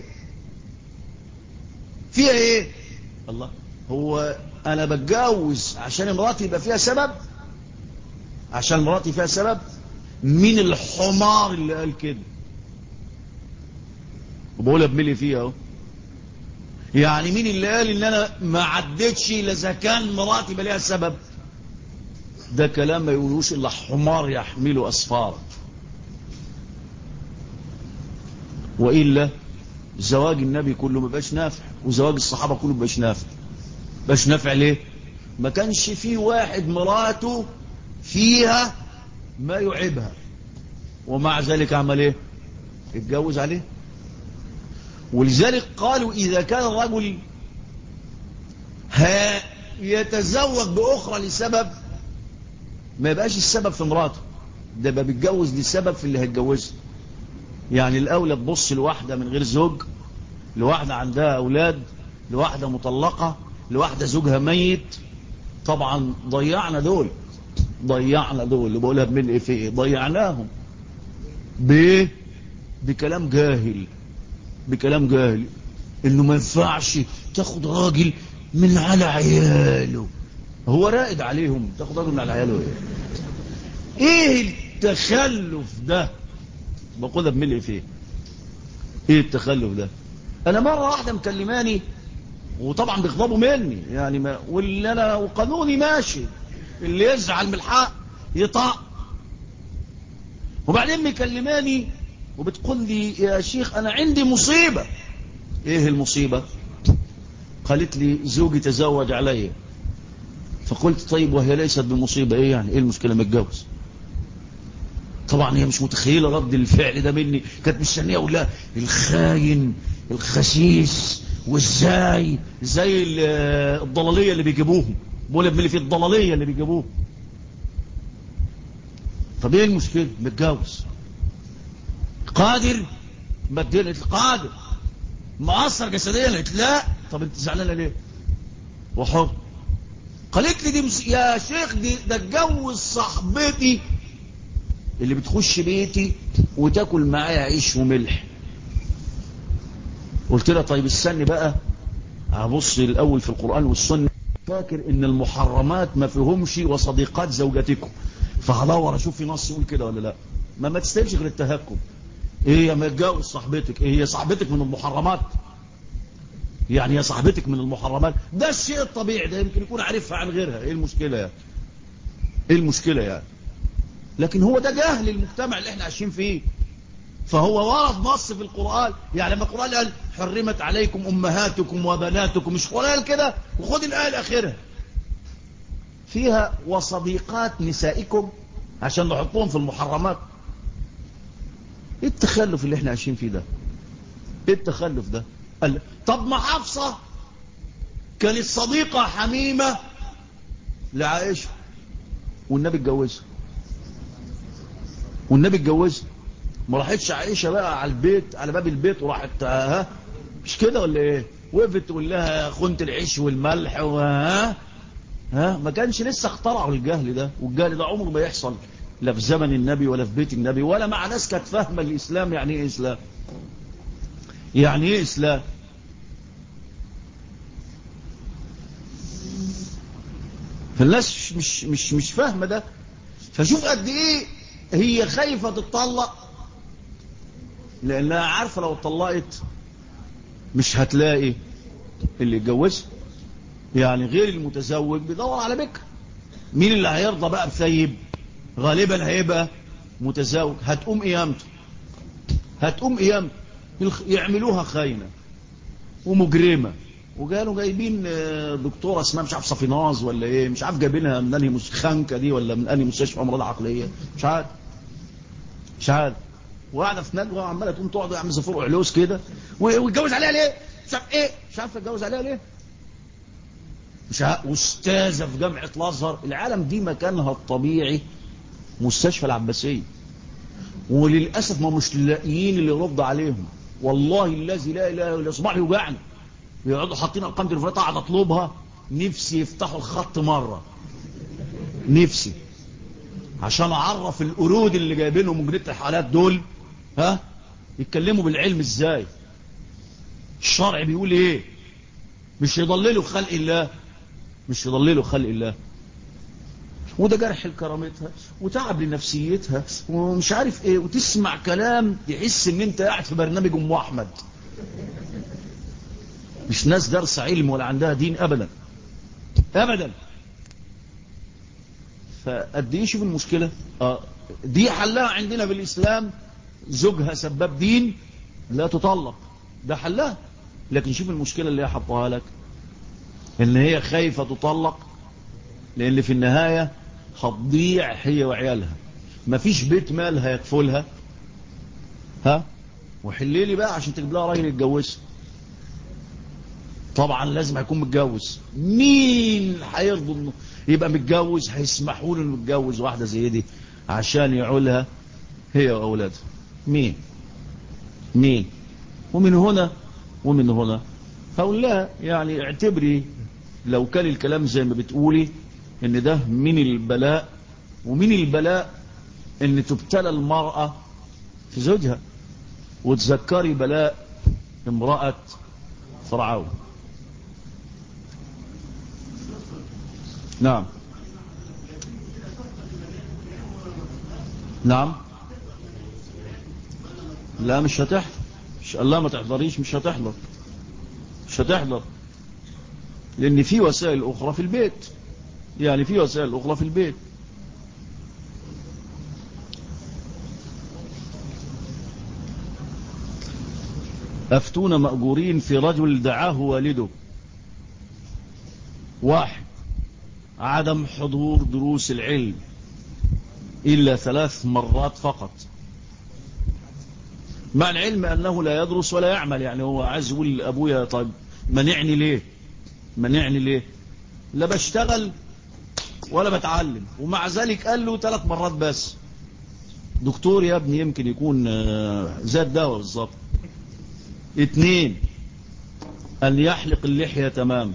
فيها ايه الله هو انا بتجوز عشان مراتي يبقى فيها سبب عشان مراتي فيها سبب مين الحمار اللي قال كده وبقولها بملي فيها اهو يعني مين اللي قال ان انا ما عدتش اذا كان مراتي يبقى ليها سبب ده كلام ما يقولوش الا حمار يحمله اسفار والا زواج النبي كله ما بقاش نافع وزواج الصحابه كله ما بقاش نافع باش نافع ليه ما كانش في واحد مراته فيها ما يعيبها ومع ذلك عمل ايه اتجوز عليه ولذلك قالوا اذا كان الرجل يتزوج باخرى لسبب ما يبقاش السبب في مراته ده يبقى بيتجوز لسبب في اللي هيتجوزها يعني الاولى تبص لواحده من غير زوج لواحده عندها اولاد لواحده مطلقه لواحده زوجها ميت طبعا ضيعنا دول ضيعنا دول اللي بقولها بملء ايه في ايه ضيعناهم بايه بكلام جاهل بكلام جاهل انه ما ينفعش تاخد راجل من على عياله هو رائد عليهم تاخد راجل من على عياله ايه ايه التخلف ده بقولها بملء في ايه ايه التخلف ده انا مرة واحدة مكلماني وطبعا بيغضبوا مني يعني ما واللي انا وقانوني ماشي اللي يزعل من الحق يطاق وبعدين مكلماني وبتقول لي يا شيخ انا عندي مصيبة ايه المصيبة قالت لي زوجي تزوج علي فقلت طيب وهي ليست بمصيبة ايه يعني ايه المشكلة ما اتجوز طبعا هي مش متخيلة رد الفعل ده مني كانت مستنية اقول لها الخاين الخسيس وازاي زي ال- الضلالية اللي بيجيبوهم بقول ابن اللي في الضلالية اللي بيجيبوهم طب ايه المشكلة متجوز قادر مدينة قادر مقصر جسديا قلت لا طب انت زعلانه ليه وحر قالت لي دي مس... يا شيخ دي ده اتجوز صاحبتي اللي بتخش بيتي وتاكل معايا عيش وملح قلت لها طيب استني بقى هبص الاول في القران والسنه فاكر ان المحرمات ما فيهمش وصديقات زوجتكم فهدور اشوف في نص يقول كده ولا لا ما ما تستاهلش غير التهكم ايه يا ما تجوز صاحبتك ايه هي صاحبتك من المحرمات يعني يا صاحبتك من المحرمات ده الشيء الطبيعي ده يمكن يكون عارفها عن غيرها ايه المشكلة يعني ايه المشكلة يعني لكن هو ده جهل المجتمع اللي احنا عايشين فيه فهو ورد نص في القرآن يعني لما القرآن قال حرمت عليكم أمهاتكم وبناتكم مش قرآن كده وخد الآية الأخيرة فيها وصديقات نسائكم عشان نحطهم في المحرمات ايه التخلف اللي احنا عايشين فيه ده ايه التخلف ده قال طب ما حفصة كانت صديقة حميمة لعائشة والنبي اتجوزها والنبي اتجوزها ما راحتش عائشة بقى على البيت على باب البيت وراحت ها مش كده ولا ايه وقفت تقول لها خنت العيش والملح وها ها ما كانش لسه اخترعوا الجهل ده والجهل ده عمره ما يحصل لا في زمن النبي ولا في بيت النبي ولا مع ناس كانت فاهمه الاسلام يعني ايه اسلام يعني ايه اسلام فالناس مش مش مش, مش فاهمه ده فشوف قد ايه هي خايفه تتطلق لانها عارفه لو اتطلقت مش هتلاقي اللي يتجوزها يعني غير المتزوج بيدور على بكر مين اللي هيرضى بقى بثيب غالبا هيبقى متزوج هتقوم قيامته هتقوم قيامته يعملوها خاينة ومجرمة وقالوا جايبين دكتورة اسمها مش عارف صفيناز ولا ايه مش عارف جايبينها من انهي خانكة دي ولا من انهي مستشفى امراض عقلية مش عارف مش عارف وقاعدة في ندوة وعمالة تقوم تقعد يعمل زفور علوس كده ويتجوز عليها ليه مش عارف ايه مش عارف اتجوز عليها ليه مش عارف استاذة في جامعة الازهر العالم دي مكانها الطبيعي مستشفى العباسية وللأسف ما مش لاقيين اللي يرد عليهم والله الذي لا إله إلا صباح يوجعني يقعدوا حاطين أرقام تليفونات قاعد أطلبها نفسي يفتحوا الخط مرة نفسي عشان أعرف القرود اللي جايبينهم مجرية الحالات دول ها يتكلموا بالعلم ازاي الشرع بيقول ايه مش يضللوا خلق الله مش يضللوا خلق الله وده جرح لكرامتها وتعب لنفسيتها ومش عارف ايه وتسمع كلام تحس ان انت قاعد في برنامج ام احمد مش ناس درس علم ولا عندها دين ابدا ابدا فقد ايه شوف المشكله اه دي حلها عندنا بالاسلام زوجها سباب دين لا تطلق ده حلها لكن شوف المشكله اللي هي حطها لك ان هي خايفه تطلق لان في النهايه هتضيع هي وعيالها مفيش بيت مال هيكفلها ها وحلي لي بقى عشان تجيب لها راجل يتجوزها طبعا لازم هيكون متجوز مين هيرضوا انه يبقى متجوز هيسمحوا له انه يتجوز واحده زي دي عشان يعولها هي واولادها مين مين ومن هنا ومن هنا هقول لها يعني اعتبري لو كان الكلام زي ما بتقولي ان ده من البلاء ومن البلاء ان تبتلى المرأة في زوجها وتذكري بلاء امرأة فرعون نعم نعم لا مش هتحضر مش الله ما تحضريش مش هتحضر مش هتحضر لان في وسائل اخرى في البيت يعني في وسائل أخرى في البيت أفتون مأجورين في رجل دعاه والده واحد عدم حضور دروس العلم إلا ثلاث مرات فقط مع العلم أنه لا يدرس ولا يعمل يعني هو عايز يقول لأبويا طيب منعني ليه منعني ليه لا بشتغل ولا بتعلم ومع ذلك قال له ثلاث مرات بس دكتور يا ابني يمكن يكون آه، زي الدواء بالظبط اتنين أن يحلق اللحية تماما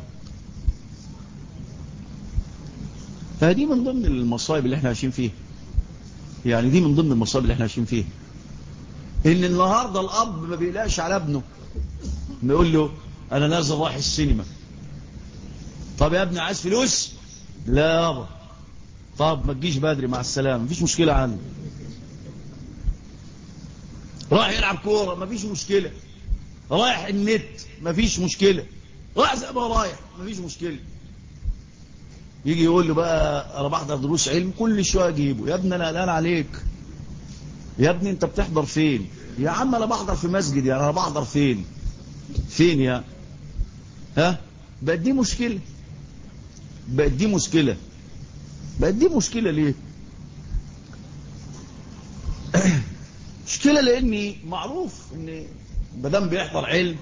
فدي من ضمن المصايب اللي احنا عايشين فيها يعني دي من ضمن المصايب اللي احنا عايشين فيها ان النهاردة الاب ما بيقلقش على ابنه بيقول له انا نازل رايح السينما طب يا ابني عايز فلوس لا يابا طب ما تجيش بدري مع السلامة مفيش مشكلة عنه رايح يلعب كورة مفيش مشكلة رايح النت مفيش مشكلة رايح زي ما رايح مفيش مشكلة يجي يقول له بقى انا بحضر دروس علم كل شويه اجيبه يا ابني انا قلقان عليك يا ابني انت بتحضر فين يا عم انا بحضر في مسجد يعني انا بحضر فين فين يا ها بقت دي مشكله بقت دي مشكله بقت دي مشكله ليه مشكله لاني معروف ان ما دام بيحضر علم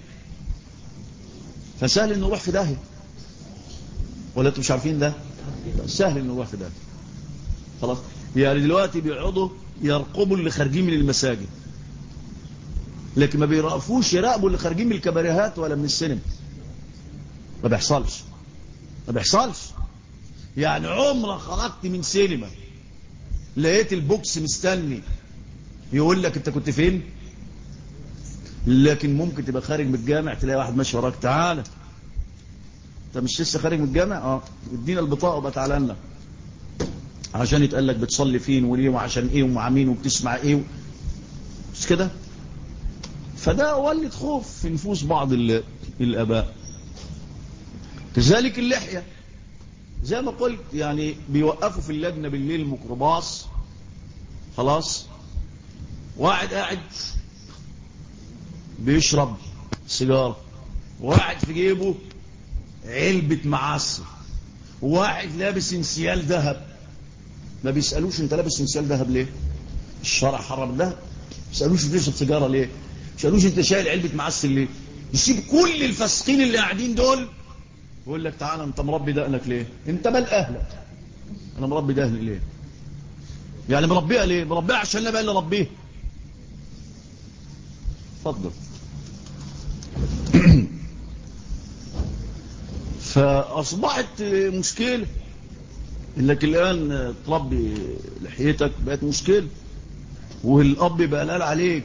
فسهل انه يروح في داهيه ولا انتوا مش عارفين ده سهل انه يروح في ده خلاص يعني دلوقتي بيقعدوا يرقبوا اللي خارجين من المساجد لكن ما بيراقفوش يراقبوا اللي خارجين من الكباريهات ولا من السينما ما بيحصلش ما بيحصلش يعني عمرك خرجت من سينما لقيت البوكس مستني يقول لك انت كنت فين لكن ممكن تبقى خارج من الجامع تلاقي واحد ماشي وراك تعالى انت مش لسه خارج من الجامع اه ادينا البطاقه وبقى تعالى لنا عشان يتقال لك بتصلي فين وليه وعشان ايه ومع مين وبتسمع ايه و... مش كده فده ولد خوف في نفوس بعض ال... الاباء كذلك اللحيه زي ما قلت يعني بيوقفوا في اللجنه بالليل ميكروباص خلاص واحد قاعد بيشرب سيجاره واحد في جيبه علبة معصر واحد لابس انسيال ذهب ما بيسألوش انت لابس انسيال ذهب ليه الشرع حرم الذهب ما بيسألوش بتشرب سيجارة ليه ما بيسألوش انت شايل علبة معسل ليه يسيب كل الفاسقين اللي قاعدين دول يقول لك تعالى انت مربي دقنك ليه انت مال اهلك انا مربي دقني ليه يعني مربيها ليه مربيها عشان لا بقى اللي ربيه اتفضل فأصبحت مشكلة إنك الآن تربي لحيتك بقت مشكلة والأب بقى قلال عليك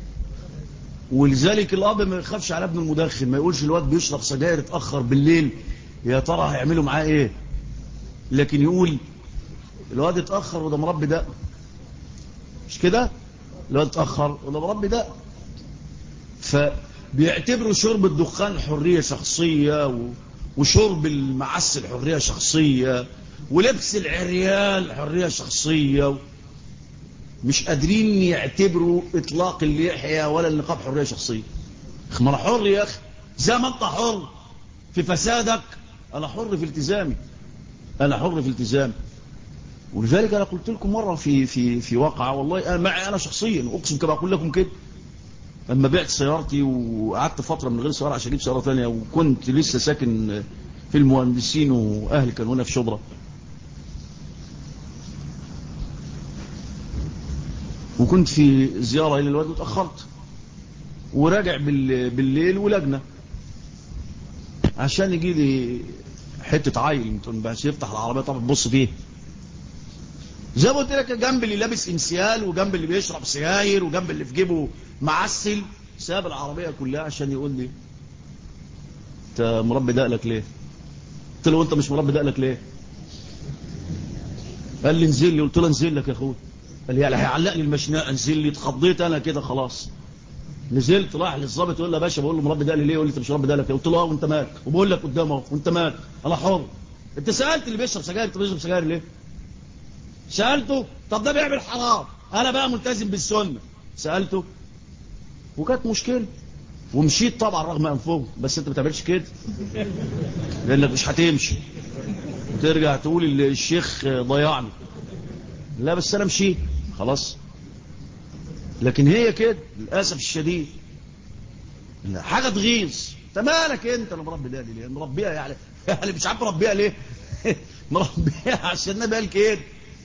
ولذلك الأب ما يخافش على ابنه المدخن ما يقولش الواد بيشرب سجاير اتأخر بالليل يا ترى هيعملوا معاه ايه لكن يقول الواد اتأخر وده مربي ده مش كده الواد اتأخر وده مربي ده فبيعتبروا شرب الدخان حرية شخصية و... وشرب المعسل حرية شخصية ولبس العريان حرية شخصية مش قادرين يعتبروا اطلاق اللحية ولا النقاب حرية شخصية ما انا حر يا اخي زي ما انت حر في فسادك انا حر في التزامي انا حر في التزامي ولذلك انا قلت لكم مرة في في في واقعة والله انا معي انا شخصيا اقسم كما اقول لكم كده لما بعت سيارتي وقعدت فترة من غير سيارة عشان اجيب سيارة ثانيه وكنت لسه ساكن في المهندسين واهلي كانوا هنا في شبرا وكنت في زيارة الى الواد وتأخرت وراجع بالليل ولجنة عشان يجي لي حتة عيل بس يفتح العربية طبعا تبص فيه زي ما قلت لك جنب اللي لابس انسيال وجنب اللي بيشرب سجاير وجنب اللي في جيبه معسل ساب العربية كلها عشان يقول لي انت مربي دقلك ليه قلت له انت مش مربي دقلك ليه قال لي انزل لي قلت له انزل لك يا اخويا قال لي هيعلق لي المشنقه انزل لي اتخضيت انا كده خلاص نزلت رايح للظابط يقول له يا باشا بقول له مربي دقلي ليه يقول لي انت مش مربي دقلك قلت له اه وانت مالك وبقول لك قدامه وانت مالك انا حر انت سالت اللي بيشرب سجاير انت بيشرب سجاير ليه سالته طب ده بيعمل حرام انا بقى ملتزم بالسنه سالته وكانت مشكله ومشيت طبعا رغم انفهم بس انت ما تعملش كده لانك مش هتمشي وترجع تقول الشيخ ضيعني لا بس انا مشيت خلاص لكن هي كده للاسف الشديد لا حاجه تغيظ انت مالك انت انا مربي ده ليه مربيها يعني يعني مش عارف مربيها ليه مربيها عشان النبي قال كده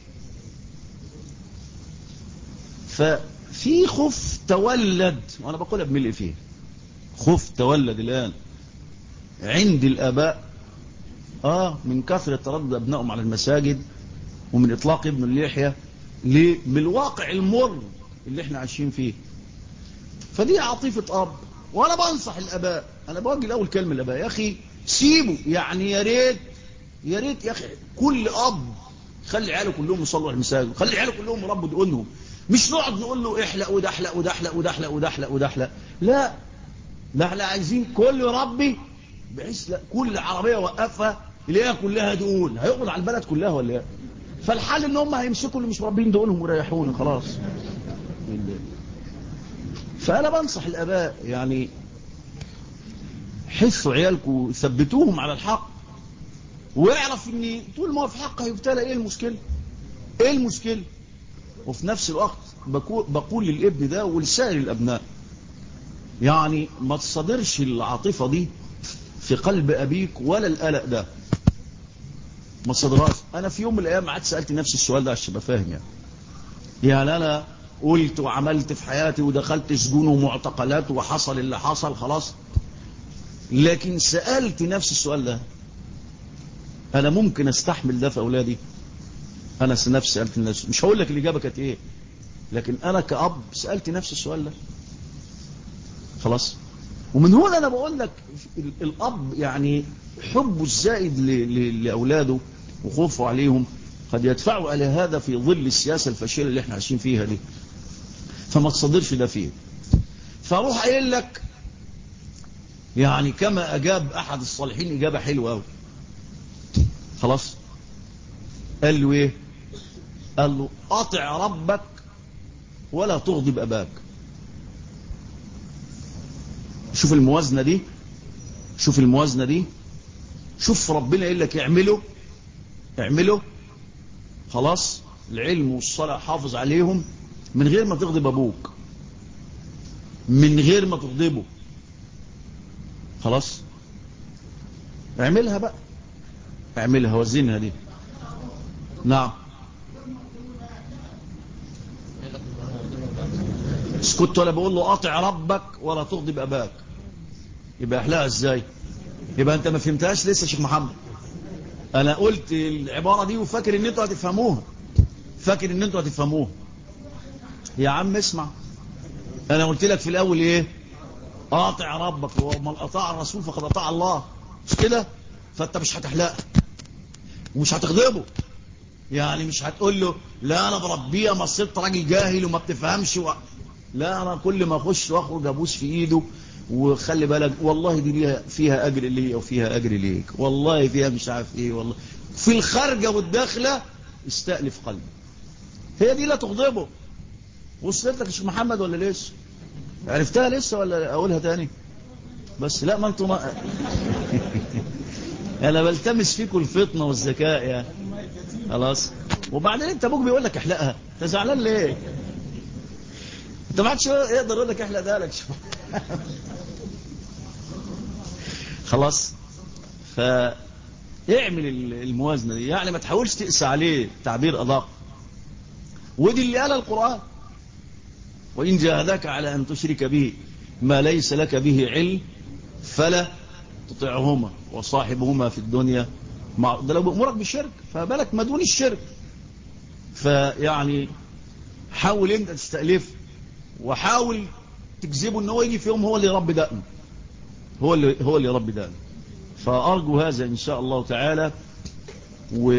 ففي خوف تولد وانا بقولها بملء فيه خوف تولد الان عند الاباء اه من كثرة تردد ابنائهم على المساجد ومن اطلاق ابن اللحية ليه؟ من الواقع المر اللي احنا عايشين فيه فدي عاطفة اب وانا بنصح الاباء انا بوجه الاول كلمة الاباء يا اخي سيبوا يعني يا ريت يا ريت يا اخي كل اب خلي عياله كلهم يصلوا على المساجد خلي عياله كلهم يربوا دقونهم مش نقعد نقول له احلق ودحلق ودحلق ودحلق ودحلق ودحلق لا لا احنا عايزين كل يربي بحيث لا كل عربية وقفها يلاقيها كلها دقون هيقبض على البلد كلها ولا ايه فالحل ان هم هيمسكوا اللي مش مربين دقونهم ويريحونا خلاص فانا بنصح الاباء يعني حثوا عيالكم ثبتوهم على الحق واعرف ان طول ما هو في حق هيبتلى ايه المشكله ايه المشكله وفي نفس الوقت بقول, بقول للابن ده ولسائر الابناء يعني ما تصدرش العاطفه دي في قلب ابيك ولا القلق ده ما تصدرهاش انا في يوم من الايام قعدت سالت نفسي السؤال ده عشان ابقى فاهم يعني يعني انا قلت وعملت في حياتي ودخلت سجون ومعتقلات وحصل اللي حصل خلاص لكن سالت نفسي السؤال ده انا ممكن استحمل ده في اولادي انا نفسي سالت نفسي مش هقول لك الاجابه كانت ايه لكن انا كاب سالت نفسي السؤال ده خلاص ومن هنا انا بقول لك الاب يعني حبه الزائد لاولاده وخوفه عليهم قد يدفعوا على هذا في ظل السياسه الفاشله اللي احنا عايشين فيها دي فما تصدرش ده فيه فاروح قايل لك يعني كما اجاب احد الصالحين اجابه حلوه قوي خلاص قال له ايه قال له اطع ربك ولا تغضب اباك شوف الموازنة دي شوف الموازنة دي شوف ربنا يقول لك اعمله اعمله خلاص العلم والصلاة حافظ عليهم من غير ما تغضب ابوك من غير ما تغضبه خلاص اعملها بقى اعملها وزنها دي نعم اسكت ولا بقول له قاطع ربك ولا تغضب اباك يبقى احلاها ازاي يبقى انت ما فهمتهاش لسه يا شيخ محمد انا قلت العبارة دي وفاكر ان انتوا هتفهموها فاكر ان انتوا هتفهموها يا عم اسمع انا قلت لك في الاول ايه قاطع ربك ومن اطاع الرسول فقد اطاع الله مش كده فانت مش هتحلقها ومش هتغضبه يعني مش هتقول له لا انا بربيه ما صرت راجل جاهل وما بتفهمش و... لا انا كل ما اخش واخرج ابوس في ايده وخلي بالك والله دي ليها فيها اجر ليا وفيها اجر ليك والله فيها مش عارف ايه والله في الخارجه والداخله استألف قلبي هي دي لا تغضبه وصلت لك يا شيخ محمد ولا لسه عرفتها لسه ولا اقولها تاني بس لا ما انتم ما... انا بلتمس فيكم الفطنه والذكاء يا خلاص وبعدين انت ابوك بيقول لك احلقها انت زعلان ليه انت ما حدش يقدر يقول لك احلق ده لك خلاص فاعمل الموازنه دي يعني ما تحاولش تقسى عليه تعبير ادق ودي اللي قال القران وان جاهداك على ان تشرك به ما ليس لك به علم فلا تطعهما وصاحبهما في الدنيا مع ده لو بأمرك بالشرك فبالك ما دون الشرك فيعني حاول انت تستألف وحاول تجذبه ان هو يجي في يوم هو اللي يربي دقنه هو اللي هو اللي يربي دقنه فأرجو هذا إن شاء الله تعالى و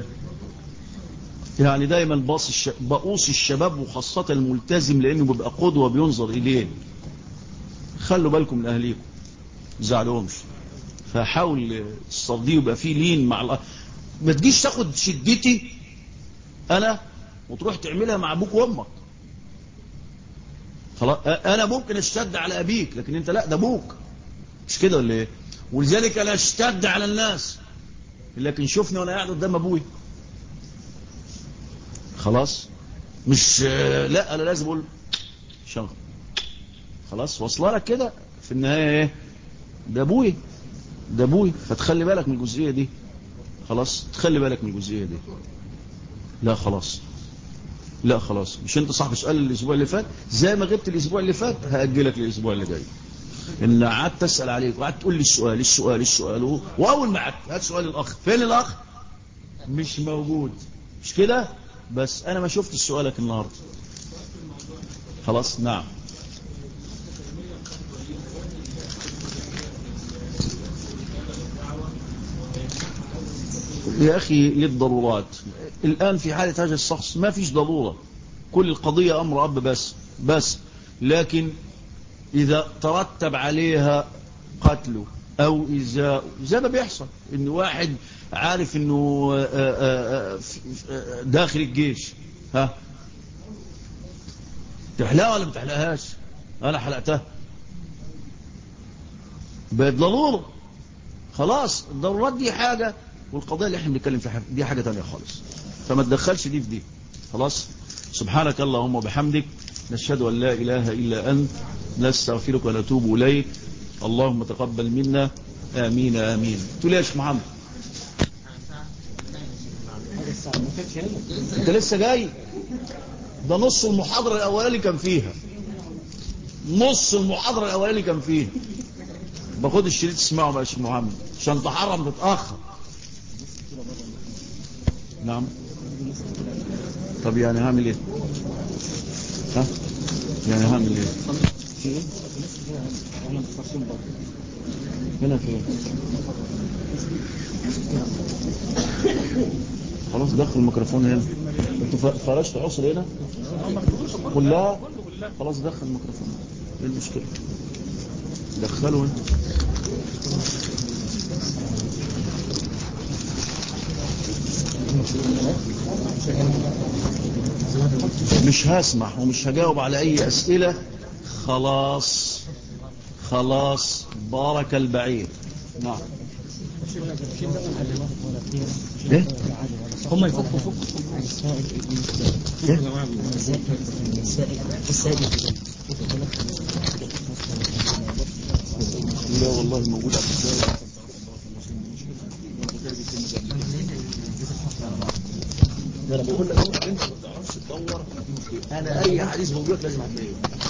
يعني دايما باص الش... بقوص الشباب وخاصة الملتزم لأنه بيبقى قدوة بينظر إليه خلوا بالكم من أهليكم زعلهمش فحاول تصديه يبقى فيه لين مع الأ... ما تجيش تاخد شدتي أنا وتروح تعملها مع أبوك وأمك خلاص أنا ممكن اشتد على أبيك لكن أنت لا ده أبوك مش كده ولا إيه ولذلك أنا اشتد على الناس لكن شوفني وأنا قاعد قدام أبوي خلاص مش آه، لا انا لازم اقول شغل خلاص واصله لك كده في النهايه ايه ده ابوي ده ابوي فتخلي بالك من الجزئيه دي خلاص تخلي بالك من الجزئيه دي لا خلاص لا خلاص مش انت صاحب سؤال الاسبوع اللي فات زي ما غبت الاسبوع اللي فات هاجلك للاسبوع اللي جاي ان قعدت اسال عليك وقعدت تقول لي السؤال السؤال السؤال و- واول ما قعدت هات سؤال الاخ فين الاخ مش موجود مش كده بس انا ما شفت سؤالك النهارده خلاص نعم يا أخي للضرورات الآن في حالة هذا الشخص ما فيش ضرورة كل القضية أمر أب بس بس لكن إذا ترتب عليها قتله أو إزاء زي ما بيحصل إن واحد عارف إنه آه، آه، آه، في- آه، داخل الجيش ها تحلقها ولا ما تحلقهاش أنا حلقتها بقت ضرورة خلاص الضرورات دي حاجة والقضية اللي احنا بنتكلم فيها دي حاجة تانية خالص فما تدخلش دي في دي خلاص سبحانك اللهم وبحمدك نشهد أن لا إله إلا أنت نستغفرك ونتوب إليك اللهم تقبل منا آمين آمين تقول يا شيخ محمد انت لسه جاي ده نص المحاضرة الأولاني كان فيها نص المحاضرة الأولاني كان فيها باخد الشريط تسمعه بقى يا شيخ محمد عشان تحرم تتأخر نعم طب يعني هعمل ايه ها يعني هعمل ايه في ايه هنا فين خلاص دخل الميكروفون هنا انتوا ف- فرشت عصر هنا كلها خلاص دخل الميكروفون ايه المشكله دخله انت مش هسمح ومش هجاوب على اي اسئلة خلاص خلاص بارك البعير نعم ايه هم يفكوا فكوا إيه؟ لا والله موجود على الكتاب ده انا بقول لك أهو، انت ما تعرفش تدور انا اي حديث موجود لك لازم هتلاقيه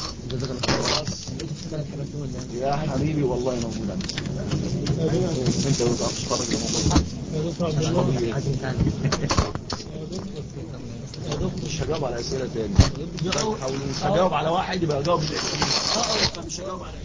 يا حبيبي والله موجود عندي انت ما تعرفش تخرج يا موجود مش هجاوب على اسئله تاني مش هجاوب على واحد يبقى هجاوب مش هجاوب على